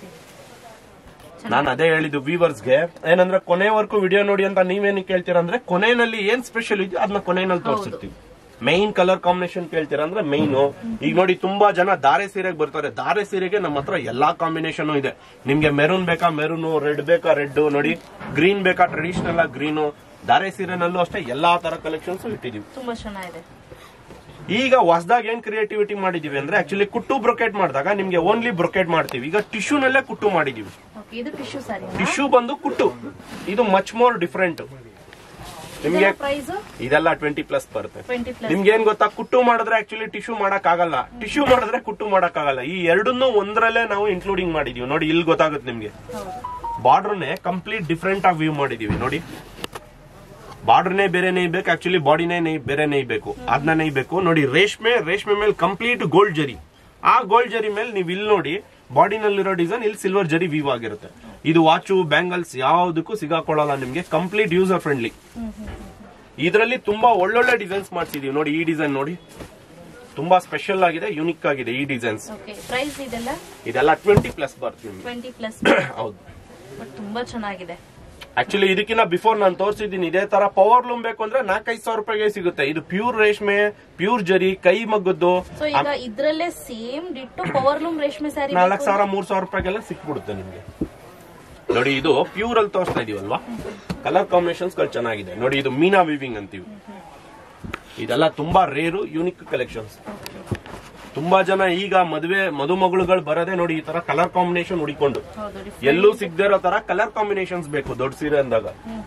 ನಾನು ಅದೇ ಹೇಳಿದ್ದು ವ್ಯೂವರ್ಸ್ಗೆ ಏನಂದ್ರೆ ಕೊನೆವರೆಗೂ ವಿಡಿಯೋ ನೋಡಿ ಅಂತ ನೀವೇನು ಕೇಳ್ತೀರಾ ಅಂದ್ರೆ ಕೊನೆಯಲ್ಲಿ ಏನ್ ಸ್ಪೆಷಲ್ ಇದೆಯೋ ಅದನ್ನ ಕೊನೆಯಲ್ಲಿ ತೋರಿಸಿರ್ತೀವಿ ಮೈನ್ ಕಲರ್ ಕಾಂಬಿನೇಷನ್ ಕೇಳ್ತೀರಾ ಅಂದ್ರೆ ಮೈನ್ ಈಗ ನೋಡಿ ತುಂಬಾ ಜನ ದಾರೆ ಸೀರೆಗೆ ಬರ್ತಾರೆ ದಾರೆ ಸೀರೆಗೆ ನಮ್ಮ ಹತ್ರ ಎಲ್ಲಾ ಕಾಂಬಿನೇಷನ್ ಇದೆ ನಿಮ್ಗೆ ಮೆರೂನ್ ಬೇಕಾ ಮೆರೂನ್ ರೆಡ್ ಬೇಕಾ ರೆಡ್ ನೋಡಿ ಗ್ರೀನ್ ಬೇಕಾ ಟ್ರೆಡಿಷನಲ್ ಆಗಿ ಗ್ರೀನು ದಾರೆ ಸೀರೆನಲ್ಲೂ ಅಷ್ಟೇ ಎಲ್ಲಾ ತರ ಕಲೆಕ್ಷನ್ಸ್ ಇಟ್ಟಿದೀವಿ ತುಂಬಾ ಚೆನ್ನಾಗಿದೆ ಈಗ ಹೊಸದಾಗಿ ಏನ್ ಕ್ರಿಯೇಟಿವಿಟಿ ಮಾಡಿದೀವಿ ಅಂದ್ರೆ ಆಕ್ಚುಲಿ ಕುಟ್ಟು ಬ್ರೊಕೆಟ್ ಮಾಡಿದಾಗ ನಿಮ್ಗೆ ಓನ್ಲಿ ಬ್ರೊಕೆಟ್ ಮಾಡ್ತೀವಿ ಈಗ ಟಿಶ್ಯೂ ನಲ್ಲೇ ಕುಟ್ಟು ಮಾಡಿದೀವಿ ಓಕೆ ಇದು ಟಿಶ್ಯೂ ಸಾರಿ ಟಿಶ್ಯೂ ಬಂದು ಕುಟ್ಟು ಇದು ಮಚ್ ಮೋರ್ ಡಿಫ್ರೆಂಟ್ ನಿಮ್ಗೆ ಪ್ರೈಸ್ ಇದೆಲ್ಲ ಟ್ವೆಂಟಿ ಪ್ಲಸ್ ಬರುತ್ತೆ ಟ್ವೆಂಟಿ ಪ್ಲಸ್ ನಿಮ್ಗೆ ಏನ್ ಗೊತ್ತಾ ಕುಟ್ಟು ಮಾಡಿದ್ರೆ ಆಕ್ಚುಲಿ ಟಿಶ್ಯೂ ಮಾಡಕ್ ಆಗಲ್ಲ ಟಿಶ್ಯೂ ಮಾಡಿದ್ರೆ ಕುಟ್ಟು ಮಾಡಕ್ ಆಗಲ್ಲ ಈ ಎರಡನ್ನೂ ಒಂದ್ರಲ್ಲೇ ನಾವು ಇನ್ಕ್ಲೂಡಿಂಗ್ ಮಾಡಿದೀವಿ ನೋಡಿ ಇಲ್ಲಿ ಗೊತ್ತಾಗುತ್ತೆ ನಿಮ್ಗೆ ಹೌದು ಬಾರ್ಡರ್ನೇ ಕಂಪ್ಲೀಟ್ ಡಿಫ್ರೆಂಟ್ ಆಗಿ ವ್ಯೂ ಮಾಡಿದೀವಿ ನೋಡಿ ಬಾರ್ಡರ್ನೇ ಬೇರೆ ನೇಯ್ಬೇಕು ಆಕ್ಚುಲಿ ಬಾಡಿನೇ ನೈ ಬೇರೆ ನೇಯ್ಬೇಕು ಅದನ್ನ ನೇಯ್ಬೇಕು ನೋಡಿ ರೇಷ್ಮೆ ರೇಷ್ಮೆ ಮೇಲೆ ಕಂಪ್ಲೀಟ್ ಗೋಲ್ಡ್ ಜರಿ ಆ ಗೋಲ್ಡ್ ಜರಿ ಮೇಲೆ ನೀವು ಇಲ್ಲಿ ನೋಡಿ ಬಾಡಿನಲ್ಲಿರೋ ಡಿಸೈನ್ ಇಲ್ಲಿ ಸಿಲ್ವರ್ ಜರಿ ವೀವ್ ಆಗಿರುತ್ತೆ ಇದು ವಾಚು ಬ್ಯಾಂಗಲ್ಸ್ ಯಾವುದಕ್ಕೂ ಸಿಗಾಕೊಳ್ಳಲ್ಲ ನಿಮ್ಗೆ ಕಂಪ್ಲೀಟ್ ಯೂಸರ್ ಫ್ರೆಂಡ್ಲಿ ಇದರಲ್ಲಿ ತುಂಬಾ ಒಳ್ಳೊಳ್ಳೆ ಡಿಸೈನ್ಸ್ ಮಾಡ್ಸಿದೀವಿ ನೋಡಿ ಈ ಡಿಸೈನ್ ನೋಡಿ ತುಂಬಾ ಸ್ಪೆಷಲ್ ಆಗಿದೆ ಯುನಿಕ್ ಆಗಿದೆ ಈ ಡಿಸೈನ್ಸ್ ಓಕೆ ಪ್ರೈಸ್ ಇದೆಲ್ಲ ಇದೆಲ್ಲ ಟ್ವೆಂಟಿ ಪ್ಲಸ್ ಬರುತ್ತೆ ನಿಮ್ಗೆ ಟ್ವೆಂಟಿ ಪ್ಲಸ್ ಹೌದು ಬಟ್ ತುಂಬಾ ಚೆನ್ನಾಗಿದೆ ಆಕ್ಚುಲಿ ಇದಕ್ಕಿಂತ ಬಿಫೋರ್ ನಾನು ತೋರಿಸಿದ್ದೀನಿ ಇದೇ ತರ ಪವರ್ ಲೂಮ್ ಬೇಕು ಅಂದ್ರೆ ನಾಲ್ಕೈದು ಸಾವಿರ ರೂಪಾಯಿಗೆ ಸಿಗುತ್ತೆ ಇದು ಪ್ಯೂರ್ ರೇಷ್ಮೆ ಪ್ಯೂರ್ ಜರಿ ಕೈ ಮಗ್ಗದ್ದು ಸೊ ಈಗ ಇದ್ರಲ್ಲೇ ಸೇಮ್ ಡಿಟ್ಟು ಪವರ್ ಲೂಮ್ ರೇಷ್ಮೆ ಸ್ಯಾರಿ ನಾಲ್ಕು ಸಾವಿರ ಮೂರ್ ಸಾವಿರ ರೂಪಾಯಿಗೆಲ್ಲ ಸಿಕ್ಬಿಡುತ್ತೆ ನಿಮ್ಗೆ ನೋಡಿ ಇದು ಪ್ಯೂರ್ ಅಲ್ಲಿ ತೋರಿಸ್ತಾ ಇದೀವಲ್ವಾ ಕಲರ್ ಕಾಂಬಿನೇಷನ್ಸ್ ಗಳು ಚೆನ್ನಾಗಿದೆ ನೋಡಿ ಇದು ಮೀನಾ ವಿವಿಂಗ್ ಅಂತೀವಿ ಇದೆಲ್ಲ ತುಂಬಾ ರೇರು ಯೂನಿಕ್ ಕಲೆಕ್ಷನ್ಸ್ ತುಂಬಾ ಜನ ಈಗ ಮದುವೆ ಮದುಮಗಳುಗಳು ಬರೋದೇ ನೋಡಿ ಈ ತರ ಕಲರ್ ಕಾಂಬಿನೇಷನ್ ಹುಡಿಕೊಂಡು ಹೌದು different. ಎಲ್ಲೂ ಸಿಗದೇ ಇರೋ ತರ ಕಲರ್ ಕಾಂಬಿನೇಷನ್ಸ್ ಬೇಕು ದೊಡ್ಡ ಸೀರೆ ಅಂದಾಗ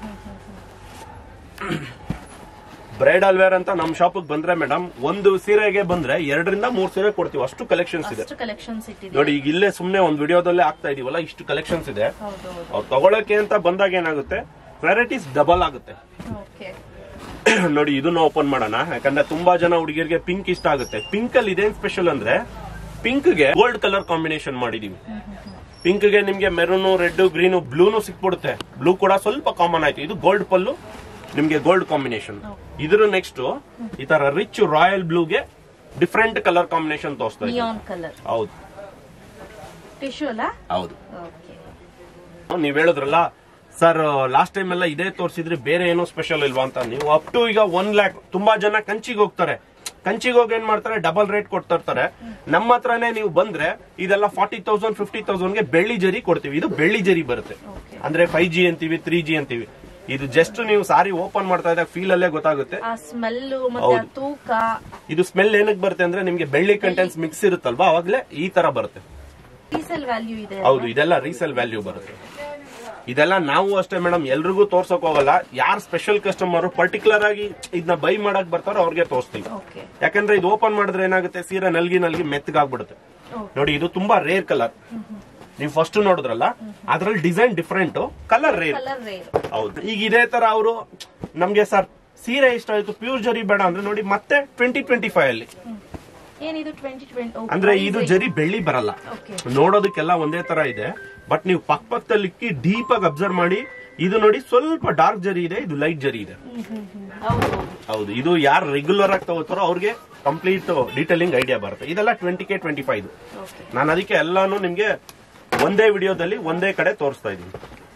ಬ್ರೈಡಲ್ ವೇರ್ ಅಂತ ನಮ್ ಶಾಪ್ ಬಂದ್ರೆ ಮೇಡಮ್ ಒಂದು ಸೀರೆಗೆ ಬಂದ್ರೆ ಎರಡರಿಂದ ಮೂರ್ ಸೀರೆ ಕೊಡ್ತೀವಿ ಅಷ್ಟು ಕಲೆಕ್ಷನ್ಸ್ ಇದೆ ಅಷ್ಟು ಕಲೆಕ್ಷನ್ಸ್ ಇಟ್ಟಿದೆ ನೋಡಿ ಈಗ ಇಲ್ಲೇ ಸುಮ್ನೆ ಒಂದ್ ವಿಡಿಯೋದಲ್ಲೇ ಆಗ್ತಾ ಇದೀವಲ್ಲ ಇಷ್ಟು ಕಲೆಕ್ಷನ್ಸ್ ಇದೆ ಹೌದು ಹೌದು ಅವ್ರು ತಗೊಳಕ್ಕೆ ಅಂತ ಬಂದಾಗ ಏನಾಗುತ್ತೆ ವೆರೈಟೀಸ್ ಡಬಲ್ ಆಗುತ್ತೆ ಓಕೆ ನೋಡಿ ಇದನ್ನ ಓಪನ್ ಮಾಡೋಣ ಯಾಕಂದ್ರೆ ತುಂಬಾ ಜನ ಹುಡುಗಿಯರಿಗೆ ಪಿಂಕ್ ಇಷ್ಟ ಆಗುತ್ತೆ ಪಿಂಕ್ ಅಲ್ಲಿ ಇದೇನ್ ಸ್ಪೆಷಲ್ ಅಂದ್ರೆ ಪಿಂಕ್ ಗೆ ಗೋಲ್ಡ್ ಕಲರ್ ಕಾಂಬಿನೇಷನ್ ಮಾಡಿದೀವಿ ಪಿಂಕ್ ಗೆ ನಿಮ್ಗೆ ಮೆರೂನು ರೆಡ್ ಗ್ರೀನು ಬ್ಲೂನು ಸಿಕ್ಬಿಡುತ್ತೆ ಬ್ಲೂ ಕೂಡ ಸ್ವಲ್ಪ ಕಾಮನ್ ಆಯ್ತು ಇದು ಗೋಲ್ಡ್ ಪಲ್ಲು ನಿಮ್ಗೆ ಗೋಲ್ಡ್ ಕಾಂಬಿನೇಷನ್ ಇದ್ರ ನೆಕ್ಸ್ಟ್ ಈ ತರ ರಿಚ್ ರಾಯಲ್ ಬ್ಲೂಗೆ ಡಿಫ್ರೆಂಟ್ ಕಲರ್ ಕಾಂಬಿನೇಷನ್ ತೋರಿಸ್ತಾ ಇದ್ದೀವಿ ನಿಯಾನ್ ಕಲರ್ ಹೌದು ಟಿಶ್ಯೂ ಅಲ್ಲ ಹೌದು ಓಕೆ ನೀವ್ ಹೇಳಿದ್ರಲ್ಲ ಸರ್ ಲಾಸ್ಟ್ ಟೈಮ್ ಎಲ್ಲ ಇದೇ ತೋರಿಸಿದ್ರೆ ಬೇರೆ ಏನೋ ಸ್ಪೆಷಲ್ ಇಲ್ವಾ ಅಂತ ನೀವು ಅಪ್ ಟು ಈಗ ಒನ್ ಲ್ಯಾಕ್ ತುಂಬಾ ಜನ ಕಂಚಿಗೆ ಹೋಗ್ತಾರೆ ಕಂಚಿಗೆ ಹೋಗಿ ಏನ್ ಮಾಡ್ತಾರೆ ಡಬಲ್ ರೇಟ್ ಕೊಡ್ತಾ ಇರ್ತಾರೆ ನಮ್ಮ ಹತ್ರನೇ ನೀವು ಬಂದ್ರೆ ಇದೆಲ್ಲ ಫಾರ್ಟಿ ತೌಸಂಡ್ ಫಿಫ್ಟಿ ತೌಸಂಡ್ಗೆ ಬೆಳ್ಳಿ ಜರಿ ಕೊಡ್ತೀವಿ ಇದು ಬೆಳ್ಳಿ ಜರಿ ಬರುತ್ತೆ ಓಕೆ ಅಂದ್ರೆ ಫೈವ್ ಜಿ ಅಂತೀವಿ ತ್ರೀ ಜಿ ಅಂತೀವಿ ಇದು ಜಸ್ಟ್ ನೀವು ಸಾರಿ ಓಪನ್ ಮಾಡ್ತಾ ಇದ್ದಾಗ ಫೀಲ್ ಅಲ್ಲೇ ಗೊತ್ತಾಗುತ್ತೆ ಆ ಸ್ಮೆಲ್ ಮತ್ತೆ ಆ ತೂಕ ಇದು ಸ್ಮೆಲ್ ಏನಕ್ಕೆ ಬರುತ್ತೆ ಅಂದ್ರೆ ನಿಮ್ಗೆ ಬೆಳ್ಳಿ ಕಂಟೆಂಟ್ಸ್ ಮಿಕ್ಸ್ ಇರುತ್ತಲ್ವಾ ಅವಾಗ್ಲೇ ಈ ತರ ಬರುತ್ತೆ ಡೀಸೆಲ್ ವ್ಯಾಲ್ಯೂ ಇದೆ ಹೌದು ಇದೆಲ್ಲ ರೀಸೇಲ್ ವ್ಯಾಲ್ಯೂ ಬರುತ್ತೆ ಇದೆಲ್ಲ ನಾವು ಅಷ್ಟೇ ಮೇಡಮ್ ಎಲ್ರಿಗೂ ತೋರ್ಸಕ್ ಹೋಗಲ್ಲ ಯಾರು ಸ್ಪೆಷಲ್ ಕಸ್ಟಮರ್ ಪರ್ಟಿಕ್ಯುಲರ್ ಆಗಿ ಇದನ್ನ ಬೈ ಮಾಡಕ್ ಬರ್ತಾರೋ ಅವ್ರಿಗೆ ತೋರಿಸ್ತೀವಿ ಓಕೆ ಯಾಕಂದ್ರೆ ಇದು ಓಪನ್ ಮಾಡಿದ್ರೆ ಏನಾಗುತ್ತೆ ಸೀರೆ ನಲ್ಗಿ ನಲ್ಗಿ ಮೆತ್ತಗಾಗ್ಬಿಡುತ್ತೆ Okay. ನೋಡಿ ಇದು ತುಂಬಾ ರೇರ್ ಕಲರ್ ನೀವು ಫಸ್ಟ್ ನೋಡಿದ್ರಲ್ಲ ಅದ್ರಲ್ಲಿ design different colour rare colour rare ಹೌದು ಈಗ ಇದೇ ತರ ಅವರು ನಮ್ಗೆ ಸರ್ ಸೀರೆ ಇಷ್ಟ ಆಯ್ತು ಪ್ಯೂರ್ ಜರಿ ಬೇಡ ಅಂದ್ರೆ ನೋಡಿ ಮತ್ತೆ ಟ್ವೆಂಟಿ ಟ್ವೆಂಟಿ ಫೈವ್ ಅಲ್ಲಿ ಏನಿದು ಟ್ವೆಂಟಿ ಟ್ವೆಂಟಿ ಅಂದ್ರೆ ಇದು ಜರಿ ಬೆಳ್ಳಿ ಬರಲ್ಲ ಓಕೆ ನೋಡೋದಕ್ಕೆಲ್ಲ ಒಂದೇ ತರ ಇದೆ ಬಟ್ ನೀವು ಪಕ್ಕ ಪಕ್ಕದಲ್ಲಿ ಡೀಪ್ ಆಗಿ ಅಬ್ಸರ್ವ್ ಮಾಡಿ ಇದು ನೋಡಿ ಸ್ವಲ್ಪ ಡಾರ್ಕ್ ಜರಿ ಇದೆ ಇದು ಲೈಟ್ ಜರಿ ಇದೆ ಹೌದು ಹೌದು ಹೌದು ಇದು ಯಾರು ರೆಗ್ಯುಲರ್ ಆಗಿ ತಗೋತಾರೋ ಅವ್ರಿಗೆ ಕಂಪ್ಲೀಟ್ ಡೀಟೇಲಿಂಗ್ ಐಡಿಯಾ ಬರುತ್ತೆ ಇದೆಲ್ಲ twenty K twenty five okay ನಾನು ಅದಕ್ಕೆ ಎಲ್ಲಾನು ನಿಮ್ಗೆ ಒಂದೇ ವಿಡಿಯೋದಲ್ಲಿ ಒಂದೇ ಕಡೆ ತೋರಿಸ್ತಾ ಇದ್ದೀನಿ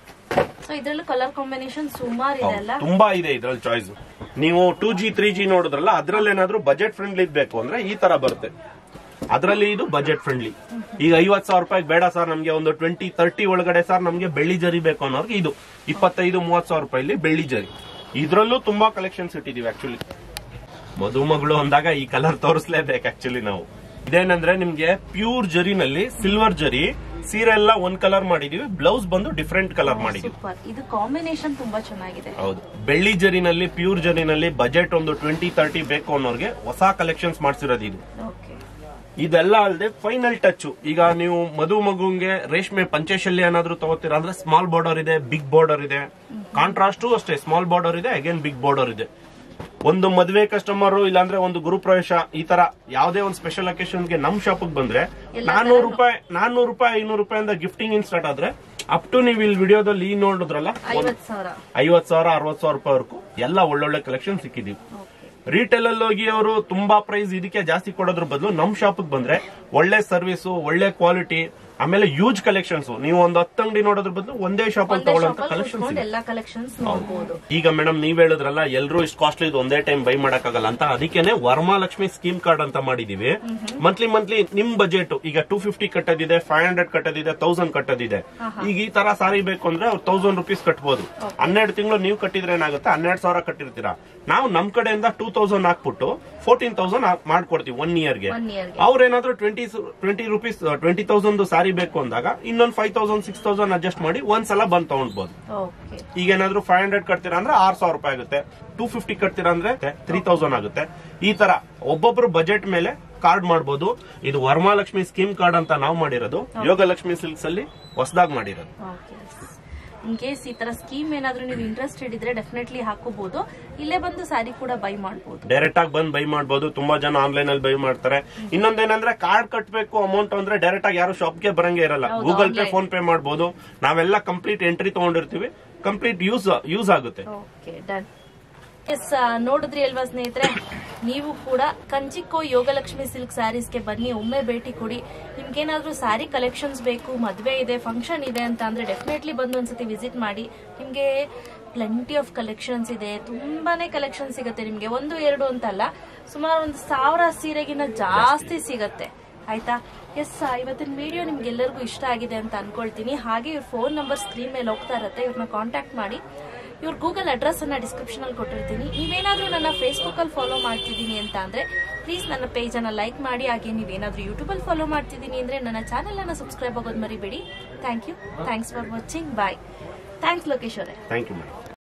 ಸೊ ಇದ್ರಲ್ಲೂ ಕಲರ್ ಕಾಂಬಿನೇಷನ್ ಸುಮಾರು ಇದೆ ಅಲ್ಲ ತುಂಬಾ ಇದೆ ಇದ್ರಲ್ಲಿ ಚಾಯ್ಸ್ ನೀವು ಟೂ ಜಿ ತ್ರೀ ಜಿ ನೋಡಿದ್ರಲ್ಲ ಅದ್ರಲ್ಲಿ ಏನಾದ್ರೂ ಬಜೆಟ್ ಫ್ರೆಂಡ್ಲಿ ಬೇಕು ಅಂದ್ರೆ ಈ ತರ ಬರುತ್ತೆ ಅದ್ರಲ್ಲಿ ಇದು ಬಜೆಟ್ ಫ್ರೆಂಡ್ಲಿ ಈಗ ಐವತ್ ಸಾವಿರ ರೂಪಾಯಿ ಬೇಡ ಸರ್ ನಮ್ಗೆ ಒಂದು ಟ್ವೆಂಟಿ ತರ್ಟಿ ಒಳಗಡೆ ಸರ್ ನಮ್ಗೆ ಬೆಳ್ಳಿ ಜರಿ ಬೇಕು ಅನ್ನೋರ್ಗೆ ಇದು ಇಪ್ಪತ್ತೈದು ಮೂವತ್ ಸಾವಿರ ರೂಪಾಯಿಲಿ ಬೆಳ್ಳಿ ಜರಿ ಇದ್ರಲ್ಲೂ ತುಂಬಾ ಕಲೆಕ್ಷನ್ಸ್ ಇಟ್ಟಿದೀವಿ ಆಕ್ಚುಲಿ ಮದುಮಗಳು ಅಂದಾಗ ಈ ಕಲರ್ ತೋರಿಸ್ಲೇಬೇಕು ಆಕ್ಚುಲಿ ನಾವು ಇದೇನಂದ್ರೆ ನಿಮ್ಗೆ ಪ್ಯೂರ್ ಜರಿನಲ್ಲಿ ಸಿಲ್ವರ್ ಜರಿ ಸೀರೆ ಎಲ್ಲ ಒಂದ್ ಕಲರ್ ಮಾಡಿದೀವಿ ಬ್ಲೌಸ್ ಬಂದು ಡಿಫ್ರೆಂಟ್ ಕಲರ್ ಮಾಡಿದೀವಿ ಸೂಪರ್ ಇದು ಕಾಂಬಿನೇಷನ್ ತುಂಬಾ ಚೆನ್ನಾಗಿದೆ ಹೌದು ಬೆಳ್ಳಿ ಜರಿನಲ್ಲಿ ಪ್ಯೂರ್ ಜರಿನಲ್ಲಿ ಬಜೆಟ್ ಒಂದು ಟ್ವೆಂಟಿ ತರ್ಟಿ ಬೇಕು ಅನ್ನೋರ್ಗೆ ಹೊಸ ಕಲೆಕ್ಷನ್ಸ್ ಮಾಡ್ಸಿರೋದು ಇದು ಓಕೆ ಇದೆಲ್ಲ ಅಲ್ಲದೆ ಫೈನಲ್ ಟಚ್ ಈಗ ನೀವು ಮಧು ಮಗುಂಗೆ ರೇಷ್ಮೆ ಪಂಚಶಲ್ಯ ಏನಾದ್ರು ತಗೋತೀರಾ ಅಂದ್ರೆ ಸ್ಮಾಲ್ ಬಾರ್ಡರ್ ಇದೆ ಬಿಗ್ ಬಾರ್ಡರ್ ಇದೆ ಕಾಂಟ್ರಾಸ್ಟ್ ಅಷ್ಟೇ ಸ್ಮಾಲ್ ಬಾರ್ಡರ್ ಇದೆ ಅಗೇನ್ ಬಿಗ್ ಬಾರ್ಡರ್ ಇದೆ ಒಂದು ಮದುವೆ ಕಸ್ಟಮರ್ ಇಲ್ಲಾಂದ್ರೆ ಒಂದು ಗುರು ಪ್ರವೇಶ ಈ ತರ ಯಾವ್ದೇ ಒಂದು ಸ್ಪೆಷಲ್ ಗೆ ನಮ್ ಶಾಪ್ ಬಂದ್ರೆ ನಾನೂರು ರೂಪಾಯಿ ನಾನೂರು ರೂಪಾಯಿ ಐನೂರು ರೂಪಾಯಿಂದ ಗಿಫ್ಟಿಂಗ್ ಇನ್ ಸ್ಟಾರ್ಟ್ ಆದ್ರೆ ಅಪ್ ಟು ನೀವು ಇಲ್ಲಿ ವಿಡಿಯೋದಲ್ಲಿ ಈ ನೋಡಿದ್ರಲ್ಲ ಐವತ್ ಸಾವಿರ ಐವತ್ ಸಾವಿರ ಅರವತ್ ಸಾವಿರ ರೂಪಾಯಿವರೆಗೂ ಎಲ್ಲ ಒಳ್ಳೊಳ್ಳೆ ಕಲೆಕ್ಷನ್ ಸಿಕ್ಕಿದೀವಿ ರಿಟೇಲ್ ಅಲ್ಲಿ ಹೋಗಿ ಅವರು ತುಂಬಾ ಪ್ರೈಸ್ ಇದಕ್ಕೆ ಜಾಸ್ತಿ ಕೊಡೋದ್ರ ಬದಲು ನಮ್ ಶಾಪ್ ಬಂದ್ರೆ ಒಳ್ಳೆ ಸರ್ವಿಸ್ ಒಳ್ಳೆ ಕ್ವಾಲಿಟಿ ಆಮೇಲೆ ಯೂಜ್ ಕಲೆಕ್ಷನ್ಸ್ ನೀವು ಒಂದು ಹತ್ತು ಅಂಗಡಿ ನೋಡೋದ್ರ ಬದಲು ಒಂದೇ ಶಾಪ್ ಅಲ್ಲಿ ಒಂದೇ ತಗೊಳ್ಳೋಂತ ಶಾಪಲ್ಲಿ ಕಲೆಕ್ಷನ್ಸ್ ಕುತ್ಕೊಂಡು ಎಲ್ಲಾ ಕಲೆಕ್ಷನ್ಸ್ ನೋಡ್ಬೋದು ಈಗ ಮೇಡಮ್ ನೀವ್ ಹೇಳಿದ್ರಲ್ಲ ಎಲ್ರು ಇಷ್ಟು ಕಾಸ್ಟ್ಲಿ ಇದು ಒಂದೇ ಟೈಮ್ ಬೈ ಮಾಡಕ್ಕಾಗಲ್ಲ ಅಂತ ಅದಕ್ಕೇನೆ ವರಮಹಾಲಕ್ಷ್ಮಿ ಸ್ಕೀಮ್ ಕಾರ್ಡ್ ಅಂತ ಮಾಡಿದೀವಿ ಮಂತ್ಲಿ ಮಂತ್ಲಿ ನಿಮ್ ಬಜೆಟ್ ಈಗ ಟೂ ಫಿಫ್ಟಿ ಕಟ್ಟೋದಿದೆ ಫೈವ್ ಹಂಡ್ರೆಡ್ ಕಟ್ಟೋದಿದೆ ತೌಸಂಡ್ ಕಟ್ಟೋದಿದೆ ಈಗ ಈ ತರ ಸಾರಿ ಬೇಕು ಅಂದ್ರೆ ಅವ್ರು ತೌಸಂಡ್ ರುಪೀಸ್ ಕಟ್ಬೋದು ಹನ್ನೆರಡು ತಿಂಗಳು ನೀವು ಕಟ್ಟಿದ್ರೆ ಏನಾಗುತ್ತೆ ಹನ್ನೆರಡು ಸಾವಿರ ಕಟ್ಟಿರ್ತೀರಾ ನಾವು ನಮ್ ಕಡೆಯಿಂದ ಟೂ ತೌಸಂಡ್ ಹಾಕ್ಬಿಟ್ಟು ಫೋರ್ಟೀನ್ ತೌಸಂಡ್ ಮಾಡ್ಕೊಡ್ತೀವಿ ಒನ್ ಇಯರ್ಗೆ ಒನ್ ಇಯರ್ಗೆ ಅವ್ರೇನಾದ್ರೂ twenty twenty rupees twenty thousand sari ಬೇಕು ಅಂದಾಗ ಇನ್ನೊಂದು five thousand six thousand adjust ಮಾಡಿ ಒಂದ್ಸಲ ಬಂದ್ ತಗೊಂಡ್ಬೋದು ಓಕೆ ಈಗ ಏನಾದ್ರು ಫೈವ್ ಹಂಡ್ರೆಡ್ ಕಟ್ತೀರಾ ಅಂದ್ರೆ ಆರ್ ಸಾವಿರ ರೂಪಾಯಿ ಆಗುತ್ತೆ ಟೂ ಫಿಫ್ಟಿ ಕಟ್ತೀರಾ ಅಂದ್ರೆ ತ್ರೀ ತೌಸಂಡ್ ಆಗುತ್ತೆ ಈ ತರ ಒಬ್ಬೊಬ್ರು ಬಜೆಟ್ ಮೇಲೆ ಕಾರ್ಡ್ ಮಾಡಬಹುದು ಇದು ವರಮಹಾಲಕ್ಷ್ಮಿ ಸ್ಕೀಮ್ ಕಾರ್ಡ್ ಅಂತ ನಾವು ಮಾಡಿರೋದು ಯೋಗಲಕ್ಷ್ಮಿ ಸಿಲ್ಕ್ಸ್ ಅಲ್ಲಿ ಹೊಸದಾಗಿ ಮಾಡಿರೋದು ಓಕೆ ಇನ್ ಕೇಸ್ ಈ ತರ ಸ್ಕೀಮ್ ಏನಾದ್ರೂ ನೀವು ಇಂಟ್ರೆಸ್ಟೆಡ್ ಇದ್ರೆ ಡೆಫಿನೆಟ್ಲಿ ಹಾಕೋಬಹುದು ಇಲ್ಲೇ ಬಂದು ಸ್ಯಾರಿ ಕೂಡ ಬೈ ಮಾಡಬಹುದು ಡೈರೆಕ್ಟ್ ಆಗಿ ಬಂದ್ ಬೈ ಮಾಡಬಹುದು ತುಂಬಾ ಜನ ಆನ್ಲೈನ್ ಅಲ್ಲಿ ಬೈ ಮಾಡ್ತಾರೆ ಇನ್ನೊಂದೇನಂದ್ರೆ ಕಾರ್ಡ್ ಕಟ್ಟಬೇಕು ಅಮೌಂಟ್ ಅಂದ್ರೆ ಡೈರೆಕ್ಟ್ ಆಗಿ ಯಾರು ಶಾಪ್ಗೆ ಬರಂಗೆ ಇರಲ್ಲ ಗೂಗಲ್ ಪೇ ಫೋನ್ ಪೇ ಮಾಡಬಹುದು ನಾವೆಲ್ಲ ಕಂಪ್ಲೀಟ್ ಎಂಟ್ರಿ ತಗೊಂಡಿರ್ತೀವಿ ಕಂಪ್ಲೀಟ್ ಯೂಸ್ ಯೂಸ್ ಆಗುತ್ತೆ ಓಕೆ ಡನ್ ಎಸ್ ನೋಡಿದ್ರಿ ಅಲ್ವಾ ಸ್ನೇಹಿತರೆ ನೀವು ಕೂಡ ಕಂಚಿಕೋ ಯೋಗಲಕ್ಷ್ಮಿ ಸಿಲ್ಕ್ ಸ್ಯಾರೀಸ್ಗೆ ಬನ್ನಿ ಒಮ್ಮೆ ಭೇಟಿ ಕೊಡಿ ನಿಮ್ಗೇನಾದ್ರೂ ಸ್ಯಾರಿ ಕಲೆಕ್ಷನ್ಸ್ ಬೇಕು ಮದುವೆ ಇದೆ ಫಂಕ್ಷನ್ ಇದೆ ಅಂತ ಅಂದ್ರೆ ಡೆಫಿನೆಟ್ಲಿ ಬಂದು ಒಂದ್ಸತಿ ವಿಸಿಟ್ ಮಾಡಿ ನಿಮಗೆ ಪ್ಲೆಂಟಿ ಆಫ್ ಕಲೆಕ್ಷನ್ಸ್ ಇದೆ ತುಂಬಾನೇ ಕಲೆಕ್ಷನ್ ಸಿಗುತ್ತೆ ನಿಮಗೆ ಒಂದು ಎರಡು ಅಂತಲ್ಲ ಸುಮಾರು ಒಂದು ಸಾವಿರ ಸೀರೆಗಿನ್ನ ಜಾಸ್ತಿ ಸಿಗತ್ತೆ ಆಯ್ತಾ ಎಸ್ ಇವತ್ತಿನ ವಿಡಿಯೋ ನಿಮ್ಗೆಲ್ಲರಿಗೂ ಇಷ್ಟ ಆಗಿದೆ ಅಂತ ಅನ್ಕೊಳ್ತೀನಿ ಹಾಗೆ ಇವ್ರ ಫೋನ್ ನಂಬರ್ ಸ್ಕ್ರೀನ್ ಮೇಲೆ ಹೋಗ್ತಾ ಇರುತ್ತೆ ಇವ್ರನ್ನ ಕಾಂಟ್ಯಾಕ್ಟ್ ಮಾಡಿ ಇವ್ರ ಗೂಗಲ್ ಅಡ್ರೆಸ್ ಅನ್ನ ಡಿಸ್ಕ್ರಿಪ್ಷನ್ ಅಲ್ಲಿ ಕೊಟ್ಟಿರ್ತೀನಿ ನೀವೇನಾದ್ರೂ ನನ್ನ ಫೇಸ್ಬುಕ್ ಅಲ್ಲಿ ಫಾಲೋ ಮಾಡ್ತಿದ್ದೀನಿ ಅಂತ ಅಂದ್ರೆ ಪ್ಲೀಸ್ ನನ್ನ ಪೇಜ್ ಅನ್ನ ಲೈಕ್ ಮಾಡಿ ಹಾಗೆ ನೀವೇನಾದ್ರೂ ಯೂಟ್ಯೂಬ್ ಅಲ್ಲಿ ಫಾಲೋ ಮಾಡ್ತಿದ್ದೀನಿ ಅಂದ್ರೆ ನನ್ನ ಚಾನೆಲ್ ಅನ್ನ ಸಬ್ಸ್ಕ್ರೈಬ್ ಆಗೋದು ಮರಿಬೇಡಿ thank you thanks for watching bye thanks Lokesh ಅವರೇ ಥ್ಯಾಂಕ್ ಯು ಮೇಡಮ್